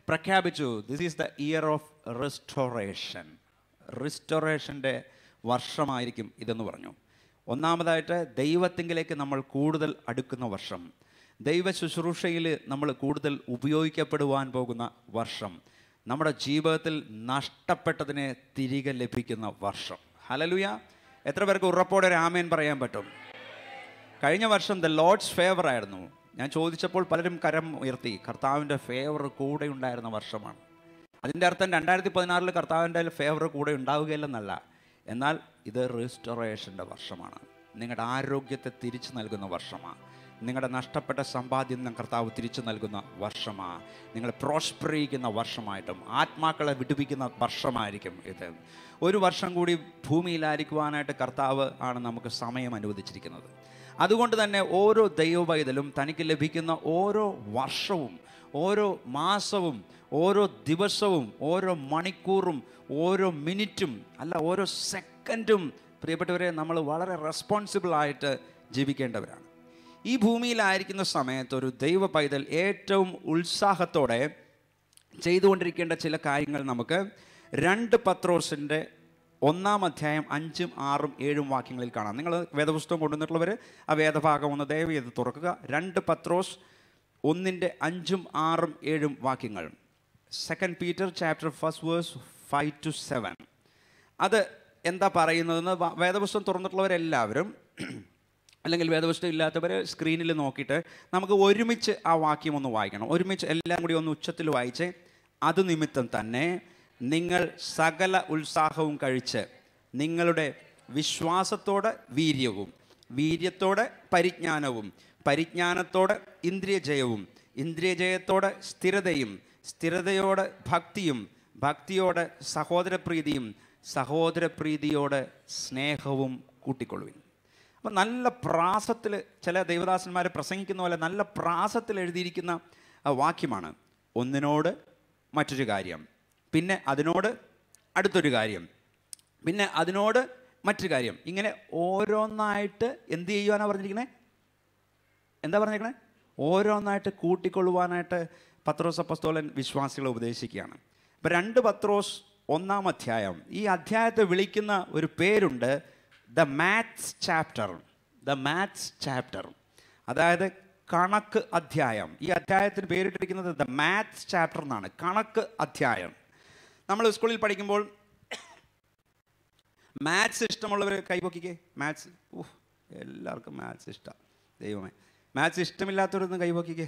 പ്രഖ്യാപിച്ചു this is the year of restoration റിസ്റ്റോറേഷൻ്റെ വർഷമായിരിക്കും ഇതെന്ന് പറഞ്ഞു ഒന്നാമതായിട്ട് ദൈവത്തിങ്കിലേക്ക് നമ്മൾ കൂടുതൽ അടുക്കുന്ന വർഷം ദൈവ ശുശ്രൂഷയിൽ നമ്മൾ കൂടുതൽ ഉപയോഗിക്കപ്പെടുവാൻ പോകുന്ന വർഷം നമ്മുടെ ജീവിതത്തിൽ നഷ്ടപ്പെട്ടതിനെ തിരികെ ലഭിക്കുന്ന വർഷം ഹലലുയ എത്ര പേർക്ക് ഉറപ്പോടെ ഒരു ആമേൻ പറയാൻ പറ്റും കഴിഞ്ഞ വർഷം ദ ലോഡ്സ് ഫേവർ ആയിരുന്നു ഞാൻ ചോദിച്ചപ്പോൾ പലരും കരം ഉയർത്തി കർത്താവിൻ്റെ ഫേവർ കൂടെ ഉണ്ടായിരുന്ന വർഷമാണ് അതിൻ്റെ അർത്ഥം രണ്ടായിരത്തി പതിനാറിൽ കർത്താവിൻ്റെ ഫേവർ കൂടെ ഉണ്ടാവുകയില്ലെന്നല്ല എന്നാൽ ഇത് റീസ്റ്റോറേഷൻ്റെ വർഷമാണ് നിങ്ങളുടെ ആരോഗ്യത്തെ തിരിച്ചു നൽകുന്ന വർഷമാണ് നിങ്ങളുടെ നഷ്ടപ്പെട്ട സമ്പാദ്യം ന- കർത്താവ് തിരിച്ചു നൽകുന്ന വർഷമാണ് നിങ്ങളെ പ്രോസ്പറിക്കുന്ന വർഷമായിട്ടും ആത്മാക്കളെ വിടുവിക്കുന്ന വർഷമായിരിക്കും ഇത് ഒരു വർഷം കൂടി ഭൂമിയിലായിരിക്കുവാനായിട്ട് കർത്താവ് ആണ് നമുക്ക് സമയം അനുവദിച്ചിരിക്കുന്നത് അതുകൊണ്ട് തന്നെ ഓരോ ദൈവവൈതലും തനിക്ക് ലഭിക്കുന്ന ഓരോ വർഷവും ഓരോ മാസവും ഓരോ ദിവസവും ഓരോ മണിക്കൂറും ഓരോ മിനിറ്റും അല്ല ഓരോ സെക്കൻഡും പ്രിയപ്പെട്ടവരെ നമ്മൾ വളരെ റെസ്പോൺസിബിൾ ആയിട്ട് ജീവിക്കേണ്ടവരാണ് ഈ ഭൂമിയിലായിരിക്കുന്ന സമയത്ത് ഒരു ദൈവ പൈതൽ ഏറ്റവും ഉത്സാഹത്തോടെ ചെയ്തുകൊണ്ടിരിക്കേണ്ട ചില കാര്യങ്ങൾ നമുക്ക് രണ്ട് പത്രോസിൻ്റെ ഒന്നാം അധ്യായം അഞ്ചും ആറും ഏഴും വാക്യങ്ങളിൽ കാണാം നിങ്ങൾ വേദപുസ്തകം കൊണ്ടുവന്നിട്ടുള്ളവർ ആ വേദഭാഗം ഒന്ന് ദയവ് ചെയ്ത് തുറക്കുക രണ്ട് പത്രോസ് ഒന്നിൻ്റെ അഞ്ചും ആറും ഏഴും വാക്യങ്ങൾ second Peter chapter first verse five to seven അത് എന്താ പറയുന്നതെന്ന് വ- വേദപുസ്തകം തുറന്നിട്ടുള്ളവരെല്ലാവരും അല്ലെങ്കിൽ വേദപുസ്തകം ഇല്ലാത്തവർ സ്ക്രീനിൽ നോക്കിയിട്ട് നമുക്ക് ഒരുമിച്ച് ആ വാക്യം ഒന്ന് വായിക്കണം ഒരുമിച്ച് എല്ലാം കൂടി ഒന്ന് ഉച്ചത്തിൽ വായിച്ച് അത് നിമിത്തം തന്നെ നിങ്ങൾ സകല ഉത്സാഹവും കഴിച്ച് നിങ്ങളുടെ വിശ്വാസത്തോടെ വീര്യവും വീര്യത്തോടെ പരിജ്ഞാനവും പരിജ്ഞാനത്തോടെ ഇന്ദ്രിയജയവും ഇന്ദ്രിയജയത്തോടെ സ്ഥിരതയും സ്ഥിരതയോടെ ഭക്തിയും ഭക്തിയോടെ സഹോദരപ്രീതിയും സഹോദരപ്രീതിയോടെ സ്നേഹവും കൂട്ടിക്കൊള്ളുവിൻ അപ്പം നല്ല പ്രാസത്തിൽ ചില ദൈവദാസന്മാർ പ്രസംഗിക്കുന്ന പോലെ നല്ല പ്രാസത്തിൽ എഴുതിയിരിക്കുന്ന ആ വാക്യമാണ് ഒന്നിനോട് മറ്റൊരു കാര്യം പിന്നെ അതിനോട് അടുത്തൊരു കാര്യം പിന്നെ അതിനോട് മറ്റൊരു കാര്യം ഇങ്ങനെ ഓരോന്നായിട്ട് എന്ത് ചെയ്യുവാനാണ് പറഞ്ഞിരിക്കുന്നത് എന്താ പറഞ്ഞേക്കണേ ഓരോന്നായിട്ട് കൂട്ടിക്കൊള്ളുവാനായിട്ട് പത്രോസ് അപ്പസ്തോലൻ വിശ്വാസികളെ ഉപദേശിക്കുകയാണ് അപ്പം രണ്ട് പത്രോസ് ഒന്നാം അധ്യായം ഈ അധ്യായത്തെ വിളിക്കുന്ന ഒരു പേരുണ്ട് the maths chapter the maths chapter അതായത് കണക്ക് അധ്യായം ഈ അധ്യായത്തിന് പേരിട്ടിരിക്കുന്നത് ദ മാത്സ് ചാപ്റ്റർ എന്നാണ് കണക്ക് അധ്യായം നമ്മൾ സ്കൂളിൽ പഠിക്കുമ്പോൾ മാത്സ് ഇഷ്ടമുള്ളവർ കൈപൊക്കിക്കേ മാത്സ് ഊഹ് എല്ലാവർക്കും മാത്സ് ഇഷ്ടം ദൈവമേ മാത്സ് ഇഷ്ടമില്ലാത്തവരൊന്നും കൈപൊക്കിക്കേ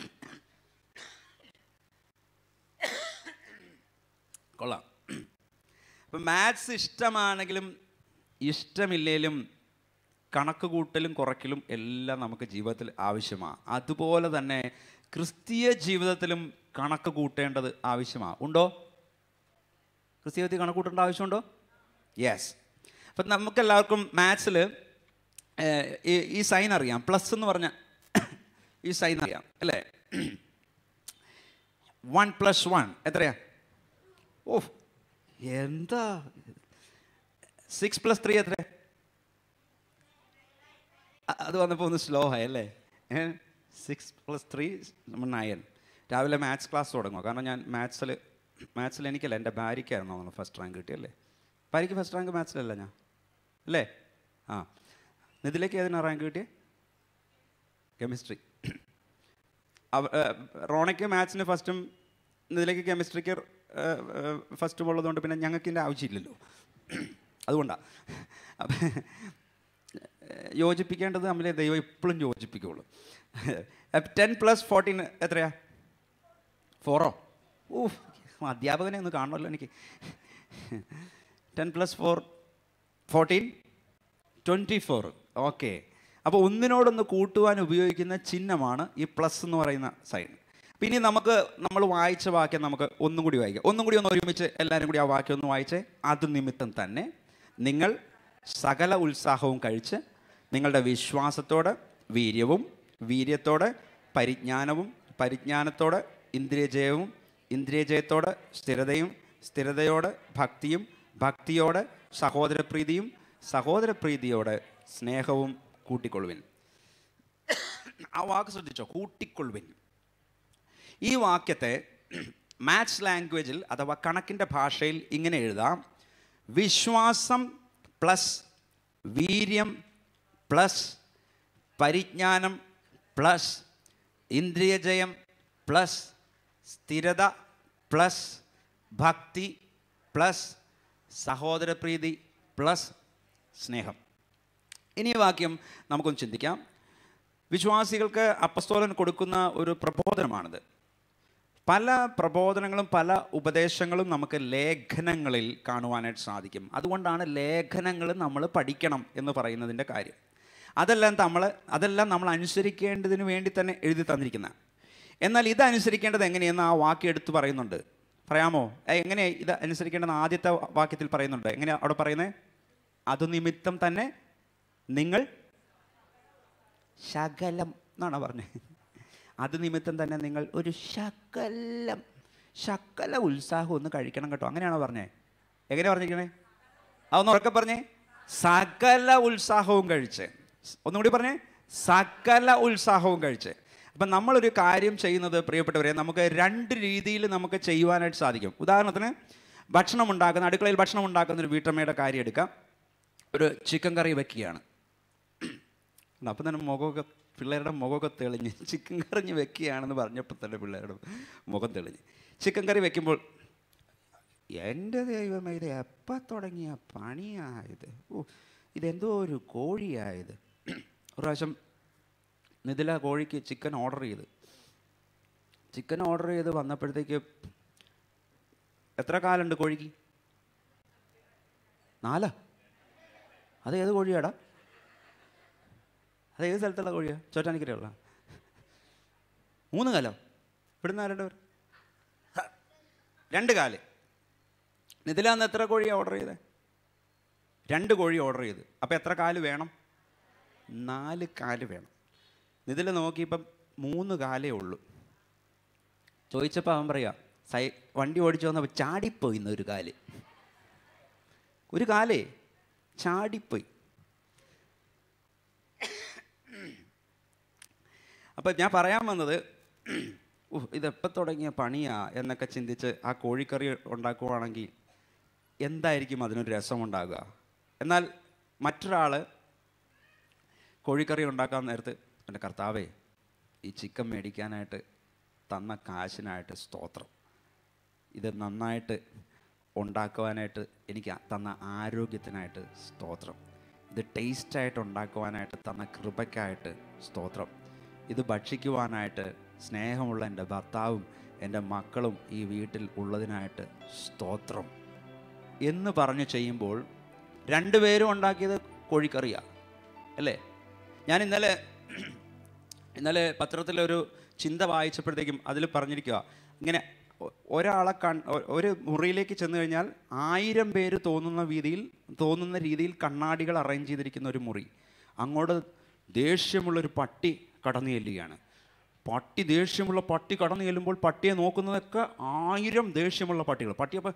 കൊള്ളാം അപ്പം മാത്സ് ഇഷ്ടമാണെങ്കിലും ഇഷ്ടമില്ലേലും കണക്ക് കൂട്ടലും കുറയ്ക്കലും എല്ലാം നമുക്ക് ജീവിതത്തിൽ ആവശ്യമാണ് അതുപോലെ തന്നെ ക്രിസ്തീയ ജീവിതത്തിലും കണക്ക് കൂട്ടേണ്ടത് ആവശ്യമാണ് ഉണ്ടോ ക്രിസ്തീയ ജീവിതത്തിൽ കണക്ക് കൂട്ടേണ്ട ആവശ്യമുണ്ടോ യെസ് അപ്പം നമുക്കെല്ലാവർക്കും മാത്സിൽ ഈ സൈൻ അറിയാം പ്ലസ് എന്ന് പറഞ്ഞ ഈ സൈൻ അറിയാം അല്ലേ വൺ പ്ലസ് വൺ എത്രയാ ഓ എന്താ സിക്സ് പ്ലസ് ത്രീ എത്ര അത് വന്നപ്പോൾ ഒന്ന് സ്ലോ ആയി അല്ലേ സിക്സ് പ്ലസ് ത്രീ നമ്മൾ നയൻ രാവിലെ മാത്സ് ക്ലാസ് തുടങ്ങും കാരണം ഞാൻ മാത്സിൽ മാത്സിൽ എനിക്കല്ല എൻ്റെ ഭാര്യയ്ക്കായിരുന്നു തോന്നുന്നു ഫസ്റ്റ് റാങ്ക് കിട്ടിയല്ലേ ഭാര്യയ്ക്ക് ഫസ്റ്റ് റാങ്ക് മാത്സിലല്ല ഞാൻ അല്ലേ ആ നിതിലേക്ക് ഏതിനാ റാങ്ക് കിട്ടിയേ കെമിസ്ട്രി അവ ഏ, റോണയ്ക്ക് മാത്സിന് ഫസ്റ്റും ഇതിലേക്ക് കെമിസ്ട്രിക്ക് ഫസ്റ്റും ഉള്ളതുകൊണ്ട് പിന്നെ ഞങ്ങൾക്ക് ഇതിൻ്റെ ആവശ്യമില്ലല്ലോ അതുകൊണ്ടാണ് അപ്പം യോജിപ്പിക്കേണ്ടത് തമ്മിൽ ദൈവം എപ്പോഴും യോജിപ്പിക്കുള്ളൂ ടെൻ പ്ലസ് ഫോർട്ടീൻ എത്രയാ ഫോറോ ഓ അധ്യാപകനെ ഒന്ന് കാണണമല്ലോ എനിക്ക് ten plus four fourteen twenty four okay അപ്പോൾ ഒന്നിനോടൊന്ന് കൂട്ടുവാൻ ഉപയോഗിക്കുന്ന ചിഹ്നമാണ് ഈ പ്ലസ് എന്ന് പറയുന്ന സൈൻ പിന്നെ നമുക്ക് നമ്മൾ വായിച്ച വാക്യം നമുക്ക് ഒന്നും കൂടി വായിക്കാം ഒന്നും കൂടി ഒന്ന് ഒരുമിച്ച് എല്ലാവരും കൂടി ആ വാക്യം ഒന്ന് വായിച്ച് അത് നിമിത്തം തന്നെ നിങ്ങൾ സകല ഉത്സാഹവും കഴിച്ച് നിങ്ങളുടെ വിശ്വാസത്തോടെ വീര്യവും വീര്യത്തോടെ പരിജ്ഞാനവും പരിജ്ഞാനത്തോടെ ഇന്ദ്രിയജയവും ഇന്ദ്രിയജയത്തോടെ സ്ഥിരതയും സ്ഥിരതയോടെ ഭക്തിയും ഭക്തിയോടെ സഹോദരപ്രീതിയും സഹോദരപ്രീതിയോടെ സ്നേഹവും കൂട്ടിക്കൊള്ളുവിൻ ആ വാക്ക് ശ്രദ്ധിച്ചോ കൂട്ടിക്കൊള്ളുവിൻ ഈ വാക്യത്തെ മാത്സ് ലാംഗ്വേജിൽ അഥവാ കണക്കിൻ്റെ ഭാഷയിൽ ഇങ്ങനെ എഴുതാം വിശ്വാസം പ്ലസ് വീര്യം പ്ലസ് പരിജ്ഞാനം പ്ലസ് ഇന്ദ്രിയജയം പ്ലസ് സ്ഥിരത പ്ലസ് ഭക്തി പ്ലസ് സഹോദരപ്രീതി പ്ലസ് സ്നേഹം ഇനി ഈ വാക്യം നമുക്കൊന്ന് ചിന്തിക്കാം വിശ്വാസികൾക്ക് അപ്പസ്തോലൻ കൊടുക്കുന്ന ഒരു പ്രബോധനമാണിത് പല പ്രബോധനങ്ങളും പല ഉപദേശങ്ങളും നമുക്ക് ലേഖനങ്ങളിൽ കാണുവാനായിട്ട് സാധിക്കും അതുകൊണ്ടാണ് ലേഖനങ്ങൾ നമ്മൾ പഠിക്കണം എന്ന് പറയുന്നതിൻ്റെ കാര്യം അതെല്ലാം നമ്മൾ അതെല്ലാം നമ്മൾ അനുസരിക്കേണ്ടതിന് വേണ്ടി തന്നെ എഴുതി തന്നിരിക്കുന്ന എന്നാൽ ഇത് അനുസരിക്കേണ്ടത് എങ്ങനെയെന്ന് ആ വാക്യം എടുത്ത് പറയുന്നുണ്ട് പറയാമോ ഏ, എങ്ങനെ ഇത് അനുസരിക്കേണ്ടെന്ന് ആദ്യത്തെ വാക്യത്തിൽ പറയുന്നുണ്ട് എങ്ങനെയാണ് അവിടെ പറയുന്നത് അത് നിമിത്തം തന്നെ നിങ്ങൾ ശകലം എന്നാണ് പറഞ്ഞത് അത് നിമിത്തം തന്നെ നിങ്ങൾ ഒരു ശകലം ശകല ഉത്സാഹം ഒന്ന് കഴിക്കണം കേട്ടോ അങ്ങനെയാണോ പറഞ്ഞേ എങ്ങനെയാ പറഞ്ഞിരിക്കണേ അതൊന്ന് ഉറക്കെ പറഞ്ഞേ സകല ഉത്സാഹവും കഴിച്ച് ഒന്നുകൂടി പറഞ്ഞേ സകല ഉത്സാഹവും കഴിച്ച് അപ്പം നമ്മളൊരു കാര്യം ചെയ്യുന്നത് പ്രിയപ്പെട്ടവരെ നമുക്ക് രണ്ട് രീതിയിൽ നമുക്ക് ചെയ്യുവാനായിട്ട് സാധിക്കും ഉദാഹരണത്തിന് ഭക്ഷണം ഉണ്ടാക്കുന്ന അടുക്കളയിൽ ഭക്ഷണം ഉണ്ടാക്കുന്ന ഒരു വീട്ടമ്മയുടെ കാര്യം എടുക്കാം ഒരു ചിക്കൻ കറി വെക്കുകയാണ് അപ്പം തന്നെ മുഖമൊക്കെ പിള്ളേരുടെ മുഖമൊക്കെ തെളിഞ്ഞ് ചിക്കൻ കറിഞ്ഞ് വെക്കുകയാണെന്ന് പറഞ്ഞപ്പോൾ തന്നെ പിള്ളേരുടെ മുഖം തെളിഞ്ഞ് ചിക്കൻ കറി വെക്കുമ്പോൾ എൻ്റെ ദൈവമേ ഇത് എപ്പോൾ തുടങ്ങിയ പണിയായത് ഓ ഇതെന്തോ ഒരു കോഴിയായത് ഒരു പ്രാവശ്യം നിതില കോഴിക്ക് ചിക്കൻ ഓർഡർ ചെയ്ത് ചിക്കൻ ഓർഡർ ചെയ്ത് വന്നപ്പോഴത്തേക്ക് എത്ര കാലുണ്ട് കോഴിക്ക് നാലാ അത് ഏത് കോഴിയാടാ അത് ഏത് സ്ഥലത്തുള്ള കോഴിയാ ചോറ്റാനിക്കരയുള്ള മൂന്ന് കാലോ ഇവിടുന്ന് ആരുടെ പേര് രണ്ട് കാല് നിതിലാന്ന് എത്ര കോഴിയാണ് ഓർഡർ ചെയ്തത് രണ്ട് കോഴി ഓർഡർ ചെയ്ത് അപ്പോൾ എത്ര കാല് വേണം നാല് കാല് വേണം നിതിൽ നോക്കിയപ്പം മൂന്ന് കാലേ ഉള്ളൂ ചോദിച്ചപ്പോൾ അവൻ പറയാ സൈ വണ്ടി ഓടിച്ചു വന്നപ്പോൾ ചാടിപ്പോയി ഇന്ന് ഒരു കാല് ഒരു കാലേ ചാടിപ്പോയി അപ്പം ഞാൻ പറയാൻ വന്നത് ഉഹ്, ഇതെപ്പോൾ തുടങ്ങിയ പണിയാ എന്നൊക്കെ ചിന്തിച്ച് ആ കോഴിക്കറി ഉണ്ടാക്കുവാണെങ്കിൽ എന്തായിരിക്കും അതിനൊരു രസമുണ്ടാകുക എന്നാൽ മറ്റൊരാൾ കോഴിക്കറി ഉണ്ടാക്കാൻ നേരത്ത് എൻ്റെ കർത്താവേ ഈ ചിക്കൻ മേടിക്കാനായിട്ട് തന്ന കാശിനായിട്ട് സ്തോത്രം ഇത് നന്നായിട്ട് ഉണ്ടാക്കുവാനായിട്ട് എനിക്ക് തന്ന ആരോഗ്യത്തിനായിട്ട് സ്തോത്രം ഇത് ടേസ്റ്റായിട്ട് ഉണ്ടാക്കുവാനായിട്ട് തന്ന കൃപയ്ക്കായിട്ട് സ്തോത്രം ഇത് ഭക്ഷിക്കുവാനായിട്ട് സ്നേഹമുള്ള എൻ്റെ ഭർത്താവും എൻ്റെ മക്കളും ഈ വീട്ടിൽ ഉള്ളതിനായിട്ട് സ്തോത്രം എന്ന് പറഞ്ഞ് ചെയ്യുമ്പോൾ രണ്ടുപേരും ഉണ്ടാക്കിയത് കോഴിക്കറിയാണ് അല്ലേ ഞാൻ ഇന്നലെ ഇന്നലെ പത്രത്തിലൊരു ചിന്ത വായിച്ചപ്പോഴത്തേക്കും അതിൽ പറഞ്ഞിരിക്കുക ഇങ്ങനെ ഒ- ഒരാളെ കൺ ഒ- ഒരു മുറിയിലേക്ക് ചെന്ന് കഴിഞ്ഞാൽ ആയിരം പേര് തോന്നുന്ന രീതിയിൽ തോന്നുന്ന രീതിയിൽ കണ്ണാടികൾ അറേഞ്ച് ചെയ്തിരിക്കുന്ന ഒരു മുറി അങ്ങോട്ട് ദേഷ്യമുള്ളൊരു പട്ടി കടന്നു ചെല്ലുകയാണ് പട്ടി ദേഷ്യമുള്ള പട്ടി കടന്നു ചെല്ലുമ്പോൾ പട്ടിയെ നോക്കുന്നതൊക്കെ ആയിരം ദേഷ്യമുള്ള പട്ടികൾ പട്ടിയപ്പോൾ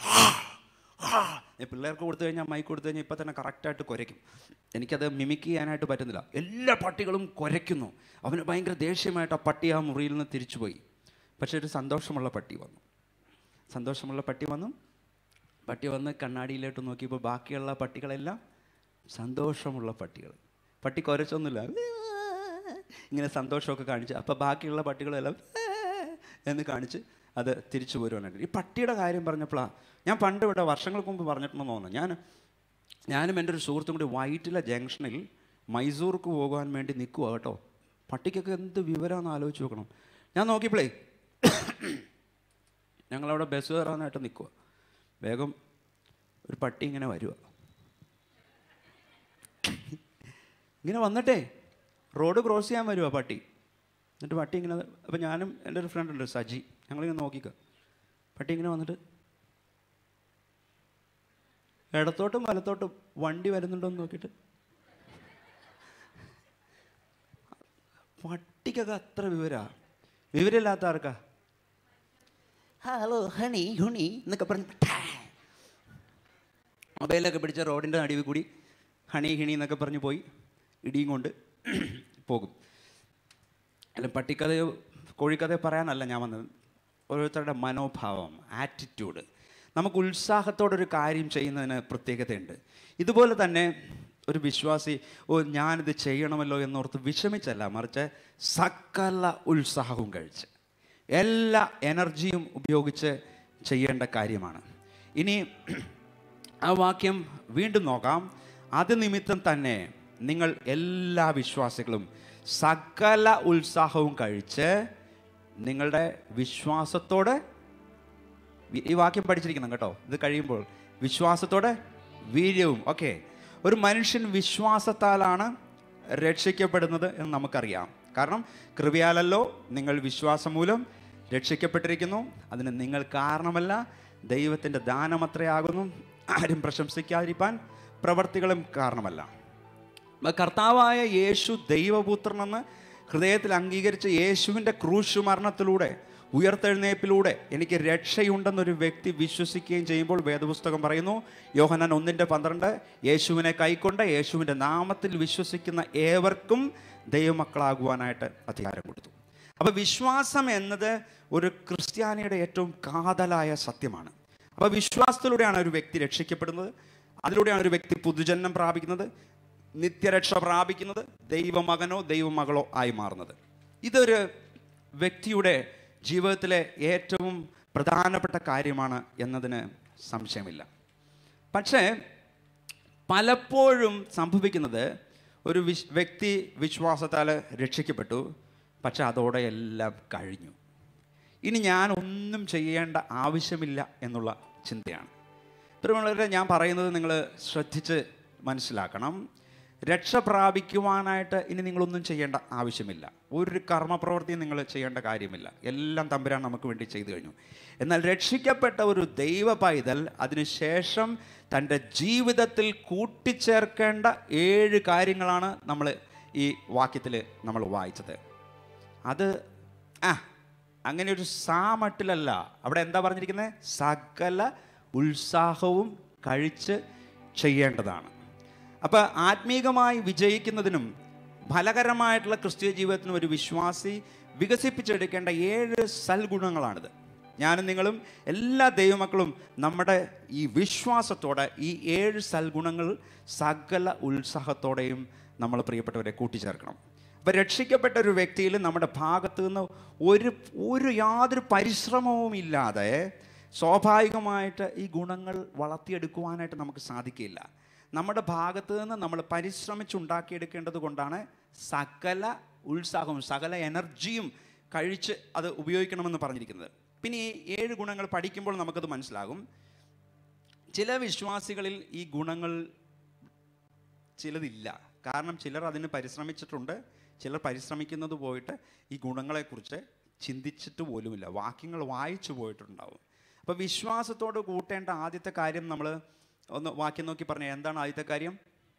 ഞാൻ പിള്ളേർക്ക് കൊടുത്തു കഴിഞ്ഞാൽ മൈക്ക് കൊടുത്തു കഴിഞ്ഞാൽ ഇപ്പം തന്നെ കറക്റ്റായിട്ട് കുരയ്ക്കും എനിക്കത് മിമിക്ക് ചെയ്യാനായിട്ട് പറ്റുന്നില്ല എല്ലാ പട്ടികളും കുരയ്ക്കുന്നു അവന് ഭയങ്കര ദേഷ്യമായിട്ട് ആ പട്ടി ആ മുറിയിൽ നിന്ന് തിരിച്ചുപോയി പക്ഷേ ഒരു സന്തോഷമുള്ള പട്ടി വന്നു സന്തോഷമുള്ള പട്ടി വന്നു പട്ടി വന്ന് കണ്ണാടിയിലോട്ട് നോക്കിയപ്പോൾ ബാക്കിയുള്ള പട്ടികളെല്ലാം സന്തോഷമുള്ള പട്ടികൾ പട്ടി കുരച്ചൊന്നുമില്ല ഇങ്ങനെ സന്തോഷമൊക്കെ കാണിച്ച് അപ്പോൾ ബാക്കിയുള്ള പട്ടികളെല്ലാം എന്ന് കാണിച്ച് അത് തിരിച്ചു പോരുവാനായിട്ട് ഈ പട്ടിയുടെ കാര്യം പറഞ്ഞപ്പോഴാണ് ഞാൻ പണ്ട് ഇവിടെ വർഷങ്ങൾക്ക് മുമ്പ് പറഞ്ഞിട്ടുണ്ടെന്ന് തോന്നുന്നു ഞാൻ ഞാനും എൻ്റെ ഒരു സുഹൃത്തും കൂടി വൈറ്റിലെ ജംഗ്ഷനിൽ മൈസൂർക്ക് പോകാൻ വേണ്ടി നിൽക്കുക കേട്ടോ പട്ടിക്കൊക്കെ എന്ത് വിവരമാണെന്ന് ആലോചിച്ച് നോക്കണം ഞാൻ നോക്കിയപ്പോഴേ ഞങ്ങളവിടെ ബസ് കയറാനായിട്ട് നിൽക്കുക വേഗം ഒരു പട്ടി ഇങ്ങനെ വരുക ഇങ്ങനെ വന്നിട്ടേ റോഡ് ക്രോസ് ചെയ്യാൻ വരുക പട്ടി എന്നിട്ട് പട്ടി ഇങ്ങനെ അപ്പോൾ ഞാനും എൻ്റെ ഒരു ഫ്രണ്ട് ഉണ്ട് സജി ഞങ്ങളിങ്ങനെ നോക്കിക്ക പട്ടി ഇങ്ങനെ വന്നിട്ട് ഇടത്തോട്ടും വലത്തോട്ടും വണ്ടി വരുന്നുണ്ടോ എന്ന് നോക്കിയിട്ട് പട്ടിക്കൊക്കെ അത്ര വിവരാ വിവരമില്ലാത്ത ആർക്കാ ഹലോ ഹണി ഹുണി എന്നൊക്കെ പറഞ്ഞ് മൊബൈലൊക്കെ പിടിച്ച റോഡിൻ്റെ നടുവിൽ കൂടി ഹണി ഹിണി എന്നൊക്കെ പറഞ്ഞ് പോയി ഇടിയും കൊണ്ട് പോകും അല്ല പട്ടിക്കഥയോ കോഴിക്കഥയോ പറയാനല്ല ഞാൻ വന്നത് ഓരോരുത്തരുടെ മനോഭാവം ആറ്റിറ്റ്യൂഡ് നമുക്ക് ഉത്സാഹത്തോടൊരു കാര്യം ചെയ്യുന്നതിന് പ്രത്യേകതയുണ്ട് ഇതുപോലെ തന്നെ ഒരു വിശ്വാസി ഓ ഞാനിത് ചെയ്യണമല്ലോ എന്നോർത്ത് വിഷമിച്ചല്ല മറിച്ച് സകല ഉത്സാഹവും കഴിച്ച് എല്ലാ എനർജിയും ഉപയോഗിച്ച് ചെയ്യേണ്ട കാര്യമാണ് ഇനി ആ വാക്യം വീണ്ടും നോക്കാം അത് നിമിത്തം തന്നെ നിങ്ങൾ എല്ലാ വിശ്വാസികളും സകല ഉത്സാഹവും കഴിച്ച് നിങ്ങളുടെ വിശ്വാസത്തോടെ വി- ഈ വാക്യം പഠിച്ചിരിക്കണം കേട്ടോ ഇത് കഴിയുമ്പോൾ വിശ്വാസത്തോടെ വീര്യവും ഓക്കെ ഒരു മനുഷ്യൻ വിശ്വാസത്താലാണ് രക്ഷിക്കപ്പെടുന്നത് എന്ന് നമുക്കറിയാം കാരണം കൃപയാലല്ലോ നിങ്ങൾ വിശ്വാസം മൂലം രക്ഷിക്കപ്പെട്ടിരിക്കുന്നു അതിന് നിങ്ങൾ കാരണമല്ല ദൈവത്തിൻ്റെ ദാനമത്രയാകുന്നു ആരും പ്രശംസിക്കാതിരിക്കാൻ പ്രവർത്തികളും കാരണമല്ല അപ്പൊ കർത്താവായ യേശു ദൈവപുത്രനെന്ന് ഹൃദയത്തിൽ അംഗീകരിച്ച യേശുവിൻ്റെ ക്രൂശ് മരണത്തിലൂടെ ഉയർത്തെഴുന്നേപ്പിലൂടെ എനിക്ക് രക്ഷയുണ്ടെന്നൊരു വ്യക്തി വിശ്വസിക്കുകയും ചെയ്യുമ്പോൾ വേദപുസ്തകം പറയുന്നു യോഹനാൻ ഒന്നിൻ്റെ പന്ത്രണ്ട് യേശുവിനെ കൈക്കൊണ്ട് യേശുവിൻ്റെ നാമത്തിൽ വിശ്വസിക്കുന്ന ഏവർക്കും ദൈവമക്കളാകുവാനായിട്ട് അധികാരം കൊടുത്തു അപ്പോൾ വിശ്വാസം എന്നത് ഒരു ക്രിസ്ത്യാനിയുടെ ഏറ്റവും കാതലായ സത്യമാണ് അപ്പോൾ വിശ്വാസത്തിലൂടെയാണ് ഒരു വ്യക്തി രക്ഷിക്കപ്പെടുന്നത് അതിലൂടെയാണ് ഒരു വ്യക്തി പുതുജന്മം പ്രാപിക്കുന്നത് നിത്യരക്ഷ പ്രാപിക്കുന്നത് ദൈവമകനോ ദൈവമകളോ ആയി മാറുന്നത് ഇതൊരു വ്യക്തിയുടെ ജീവിതത്തിലെ ഏറ്റവും പ്രധാനപ്പെട്ട കാര്യമാണ് എന്നതിന് സംശയമില്ല പക്ഷേ പലപ്പോഴും സംഭവിക്കുന്നത് ഒരു വിശ് വ്യക്തി വിശ്വാസത്താൽ രക്ഷിക്കപ്പെട്ടു പക്ഷെ അതോടെ എല്ലാം കഴിഞ്ഞു ഇനി ഞാൻ ഒന്നും ചെയ്യേണ്ട ആവശ്യമില്ല എന്നുള്ള ചിന്തയാണ് പ്രിയമുള്ളവരെ ഞാൻ പറയുന്നത് നിങ്ങൾ ശ്രദ്ധിച്ച് മനസ്സിലാക്കണം രക്ഷ പ്രാപിക്കുവാനായിട്ട് ഇനി നിങ്ങളൊന്നും ചെയ്യേണ്ട ആവശ്യമില്ല ഒരു കർമ്മപ്രവൃത്തിയും നിങ്ങൾ ചെയ്യേണ്ട കാര്യമില്ല എല്ലാം തമ്പുരാൻ നമുക്ക് വേണ്ടി ചെയ്തു കഴിഞ്ഞു എന്നാൽ രക്ഷിക്കപ്പെട്ട ഒരു ദൈവ പൈതൽ അതിനുശേഷം തൻ്റെ ജീവിതത്തിൽ കൂട്ടിച്ചേർക്കേണ്ട ഏഴ് കാര്യങ്ങളാണ് നമ്മൾ ഈ വാക്യത്തിൽ നമ്മൾ വായിച്ചത് അത് ആ അങ്ങനെ ഒരു സാമട്ടിലല്ല അവിടെ എന്താ പറഞ്ഞിരിക്കുന്നത് സകല ഉത്സാഹവും കഴിച്ച് ചെയ്യേണ്ടതാണ് അപ്പോൾ ആത്മീകമായി വിജയിക്കുന്നതിനും ഫലകരമായിട്ടുള്ള ക്രിസ്തീയ ജീവിതത്തിനും ഒരു വിശ്വാസി വികസിപ്പിച്ചെടുക്കേണ്ട ഏഴ് സൽഗുണങ്ങളാണിത് ഞാനും നിങ്ങളും എല്ലാ ദൈവമക്കളും നമ്മുടെ ഈ വിശ്വാസത്തോടെ ഈ ഏഴ് സൽഗുണങ്ങൾ സകല ഉത്സാഹത്തോടെയും നമ്മൾ പ്രിയപ്പെട്ടവരെ കൂട്ടിച്ചേർക്കണം അപ്പം രക്ഷിക്കപ്പെട്ട ഒരു വ്യക്തിയിൽ നമ്മുടെ ഭാഗത്ത് നിന്ന് ഒരു ഒരു യാതൊരു പരിശ്രമവും ഇല്ലാതെ സ്വാഭാവികമായിട്ട് ഈ ഗുണങ്ങൾ വളർത്തിയെടുക്കുവാനായിട്ട് നമുക്ക് സാധിക്കില്ല നമ്മുടെ ഭാഗത്ത് നിന്ന് നമ്മൾ പരിശ്രമിച്ചുണ്ടാക്കിയെടുക്കേണ്ടത് കൊണ്ടാണ് സകല ഉത്സാഹവും സകല എനർജിയും കഴിച്ച് അത് ഉപയോഗിക്കണമെന്ന് പറഞ്ഞിരിക്കുന്നത് പിന്നെ ഈ ഏഴ് ഗുണങ്ങൾ പഠിക്കുമ്പോൾ നമുക്കത് മനസ്സിലാകും ചില വിശ്വാസികളിൽ ഈ ഗുണങ്ങൾ ചിലതില്ല കാരണം ചിലർ അതിന് പരിശ്രമിച്ചിട്ടുണ്ട് ചിലർ പരിശ്രമിക്കുന്നത് പോയിട്ട് ഈ ഗുണങ്ങളെക്കുറിച്ച് ചിന്തിച്ചിട്ട് പോലുമില്ല വാക്യങ്ങൾ വായിച്ചു പോയിട്ടുണ്ടാവും അപ്പോൾ വിശ്വാസത്തോട് കൂട്ടേണ്ട ആദ്യത്തെ കാര്യം നമ്മൾ ഒന്ന് വാക്യം നോക്കി പറഞ്ഞ എന്താണ് ആദ്യത്തെ കാര്യം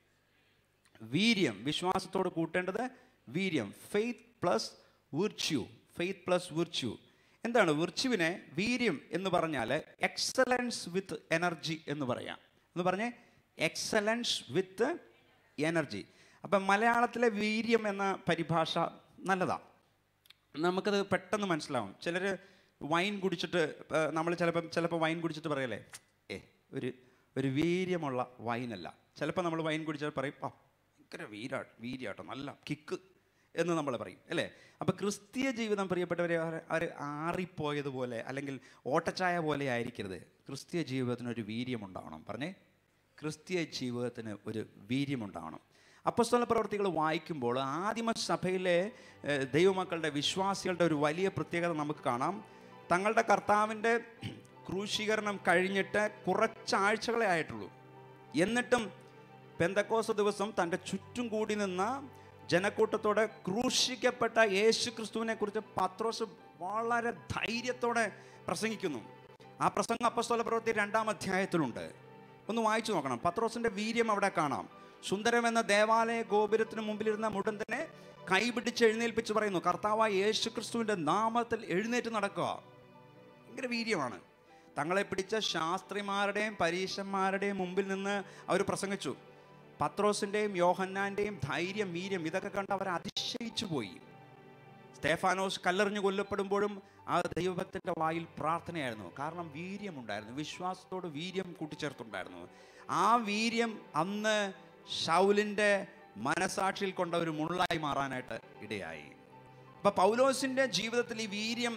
വീര്യം വിശ്വാസത്തോട് കൂട്ടേണ്ടത് വീര്യം faith plus virtue faith plus virtue എന്താണ് വിർച്യുവിനെ വീര്യം എന്ന് പറഞ്ഞാൽ എക്സലൻസ് വിത്ത് എനർജി എന്ന് പറയാം എന്ന് പറഞ്ഞേ എക്സലൻസ് വിത്ത് എനർജി അപ്പം മലയാളത്തിലെ വീര്യം എന്ന പരിഭാഷ നല്ലതാണ് നമുക്കത് പെട്ടെന്ന് മനസ്സിലാവും ചിലർ വൈൻ കുടിച്ചിട്ട് നമ്മൾ ചിലപ്പം ചിലപ്പോൾ വൈൻ കുടിച്ചിട്ട് പറയല്ലേ ഏ ഒരു ഒരു വീര്യമുള്ള വൈനല്ല ചിലപ്പോൾ നമ്മൾ വൈൻ കുടിച്ചാൽ പറയും ആ ഭയങ്കര വീരാ വീര്യാട്ടോ നല്ല കിക്ക് എന്ന് നമ്മൾ പറയും അല്ലേ അപ്പോൾ ക്രിസ്തീയ ജീവിതം പ്രിയപ്പെട്ടവരെ അവർ- അവർ ആറിപ്പോയതുപോലെ അല്ലെങ്കിൽ ഓട്ടച്ചായ പോലെ ആയിരിക്കരുത് ക്രിസ്തീയ ജീവിതത്തിന് ഒരു വീര്യമുണ്ടാവണം പറഞ്ഞേ ക്രിസ്തീയ ജീവിതത്തിന് ഒരു വീര്യമുണ്ടാവണം അപ്പസ്തല പ്രവർത്തികൾ വായിക്കുമ്പോൾ ആദിമസഭയിലെ ഏഹ്, ദൈവമക്കളുടെ വിശ്വാസികളുടെ ഒരു വലിയ പ്രത്യേകത നമുക്ക് കാണാം തങ്ങളുടെ കർത്താവിൻ്റെ ക്രൂശീകരണം കഴിഞ്ഞിട്ട് കുറച്ചാഴ്ചകളെ ആയിട്ടുള്ളൂ എന്നിട്ടും പെന്തക്കോസ് ദിവസം തൻ്റെ ചുറ്റും കൂടി നിന്ന ജനക്കൂട്ടത്തോടെ ക്രൂശിക്കപ്പെട്ട യേശു ക്രിസ്തുവിനെ കുറിച്ച് പത്രോസ് വളരെ ധൈര്യത്തോടെ പ്രസംഗിക്കുന്നു ആ പ്രസംഗം അപ്പസ്തോല പ്രവൃത്തി രണ്ടാം അധ്യായത്തിലുണ്ട് ഒന്ന് വായിച്ചു നോക്കണം പത്രോസിന്റെ വീര്യം അവിടെ കാണാം സുന്ദരമെന്ന ദേവാലയ ഗോപുരത്തിന് മുമ്പിലിരുന്ന മുടന്തനെ കൈപിടിച്ച് എഴുന്നേൽപ്പിച്ച് പറയുന്നു കർത്താവായ യേശു ക്രിസ്തുവിൻ്റെ നാമത്തിൽ എഴുന്നേറ്റ് നടക്കുക ഭയങ്കര വീര്യമാണ് തങ്ങളെ പിടിച്ച ശാസ്ത്രിമാരുടെയും പരീശന്മാരുടെയും മുമ്പിൽ നിന്ന് അവർ പ്രസംഗിച്ചു പത്രോസിൻ്റെയും യോഹന്നാൻ്റെയും ധൈര്യം വീര്യം ഇതൊക്കെ കണ്ട് അവർ അതിശയിച്ചു പോയി സ്തേഫാനോസ് കല്ലെറിഞ്ഞ് കൊല്ലപ്പെടുമ്പോഴും ആ ദൈവഭക്തൻ്റെ വായിൽ പ്രാർത്ഥനയായിരുന്നു കാരണം വീര്യമുണ്ടായിരുന്നു വിശ്വാസത്തോട് വീര്യം കൂട്ടിച്ചേർത്തുണ്ടായിരുന്നു ആ വീര്യം അന്ന് ഷൗലിൻ്റെ മനസാക്ഷിയിൽ കൊണ്ട ഒരു മുള്ളായി മാറാനായിട്ട് ഇടയായി അപ്പോൾ പൗലോസിൻ്റെ ജീവിതത്തിൽ ഈ വീര്യം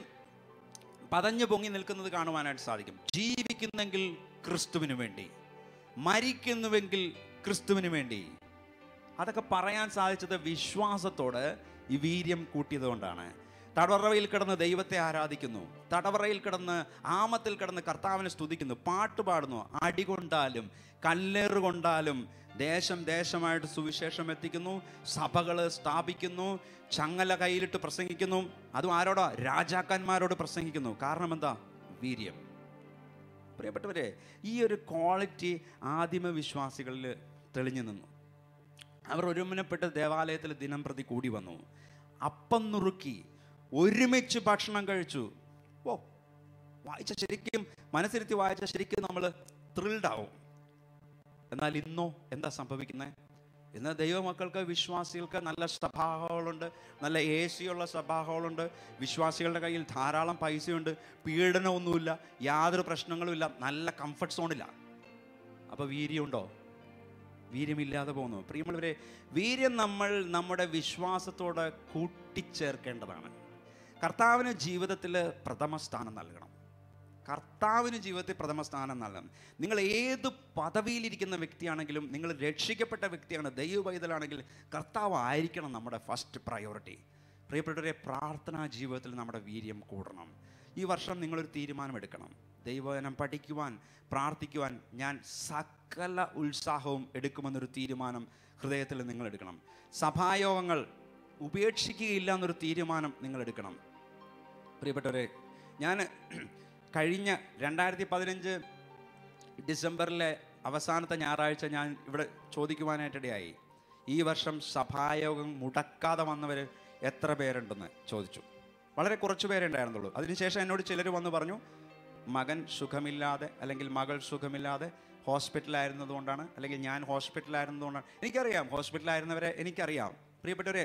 പതഞ്ഞു പൊങ്ങി നിൽക്കുന്നത് കാണുവാനായിട്ട് സാധിക്കും ജീവിക്കുന്നെങ്കിൽ ക്രിസ്തുവിന് വേണ്ടി മരിക്കുന്നുവെങ്കിൽ ക്രിസ്തുവിന് വേണ്ടി അതൊക്കെ പറയാൻ സാധിച്ചത് വിശ്വാസത്തോട് ഈ വീര്യം കൂട്ടിയത് കൊണ്ടാണ് തടവറയിൽ കിടന്ന് ദൈവത്തെ ആരാധിക്കുന്നു തടവറയിൽ കിടന്ന് ആമത്തിൽ കിടന്ന് കർത്താവിനെ സ്തുതിക്കുന്നു പാട്ട് പാടുന്നു അടികൊണ്ടാലും കല്ലേറ് കൊണ്ടാലും ദേശം ദേശമായിട്ട് സുവിശേഷം എത്തിക്കുന്നു സഭകൾ സ്ഥാപിക്കുന്നു ചങ്ങല കയ്യിലിട്ട് പ്രസംഗിക്കുന്നു അതും ആരോടോ രാജാക്കന്മാരോട് പ്രസംഗിക്കുന്നു കാരണം എന്താ വീര്യം പ്രിയപ്പെട്ടവരെ ഈ ഒരു ക്വാളിറ്റി ആദിമ വിശ്വാസികളിൽ തെളിഞ്ഞു നിന്നു അവർ ഒരുമനപ്പെട്ട് ദേവാലയത്തിൽ ദിനം പ്രതി കൂടി വന്നു അപ്പം നുറുക്കി ഒരുമിച്ച് ഭക്ഷണം കഴിച്ചു ഓ വായിച്ച ശരിക്കും മനസ്സിരുത്തി വായിച്ച ശരിക്കും നമ്മൾ ത്രിൽഡ് ആവും എന്നാൽ ഇന്നോ എന്താ സംഭവിക്കുന്നത് ഇന്ന് ദൈവമക്കൾക്ക് വിശ്വാസികൾക്ക് നല്ല സഭാഹോളുണ്ട് നല്ല എ സിയുള്ള സഭാഹോളുണ്ട് വിശ്വാസികളുടെ കയ്യിൽ ധാരാളം പൈസയുണ്ട് പീഡനമൊന്നുമില്ല യാതൊരു പ്രശ്നങ്ങളുമില്ല നല്ല കംഫർട്ട് സോണില്ല അപ്പോൾ വീര്യമുണ്ടോ വീര്യമില്ലാതെ പോകുന്നു പ്രിയമുള്ളവരെ വീര്യം നമ്മൾ നമ്മുടെ വിശ്വാസത്തോട് കൂട്ടിച്ചേർക്കേണ്ടതാണ് കർത്താവിന് ജീവിതത്തിൽ പ്രഥമ സ്ഥാനം നൽകണം കർത്താവിന് ജീവിതത്തിൽ പ്രഥമ സ്ഥാനം നൽകണം നിങ്ങൾ ഏത് പദവിയിലിരിക്കുന്ന വ്യക്തിയാണെങ്കിലും നിങ്ങൾ രക്ഷിക്കപ്പെട്ട വ്യക്തിയാണ് ദൈവ പൈതലാണെങ്കിൽ കർത്താവ് ആയിരിക്കണം നമ്മുടെ ഫസ്റ്റ് പ്രയോറിറ്റി പ്രിയപ്പെട്ടവരെ പ്രാർത്ഥനാ ജീവിതത്തിൽ നമ്മുടെ വീര്യം കൂടണം ഈ വർഷം നിങ്ങളൊരു തീരുമാനമെടുക്കണം ദൈവവചനം പഠിക്കുവാൻ പ്രാർത്ഥിക്കുവാൻ ഞാൻ സകല ഉത്സാഹവും എടുക്കുമെന്നൊരു തീരുമാനം ഹൃദയത്തിൽ നിങ്ങൾ എടുക്കണം സഭായോഗങ്ങൾ ഉപേക്ഷിക്കുകയില്ല എന്നൊരു തീരുമാനം നിങ്ങൾ എടുക്കണം പ്രിയപ്പെട്ടവരെ ഞാൻ കഴിഞ്ഞ രണ്ടായിരത്തി പതിനഞ്ച് ഡിസംബറിലെ അവസാനത്തെ ഞായറാഴ്ച ഞാൻ ഇവിടെ ചോദിക്കുവാനായിട്ടിടയായി ഈ വർഷം സഭായോഗം മുടക്കാതെ വന്നവർ എത്ര പേരുണ്ടെന്ന് ചോദിച്ചു വളരെ കുറച്ച് പേരേ ഉണ്ടായിരുന്നുള്ളൂ അതിനുശേഷം എന്നോട് ചിലർ വന്ന് പറഞ്ഞു മകൻ സുഖമില്ലാതെ അല്ലെങ്കിൽ മകൾ സുഖമില്ലാതെ ഹോസ്പിറ്റലായിരുന്നതുകൊണ്ടാണ് അല്ലെങ്കിൽ ഞാൻ ഹോസ്പിറ്റലായിരുന്നതുകൊണ്ടാണ് എനിക്കറിയാം ഹോസ്പിറ്റലായിരുന്നവരെ എനിക്കറിയാം പ്രിയപ്പെട്ടവരെ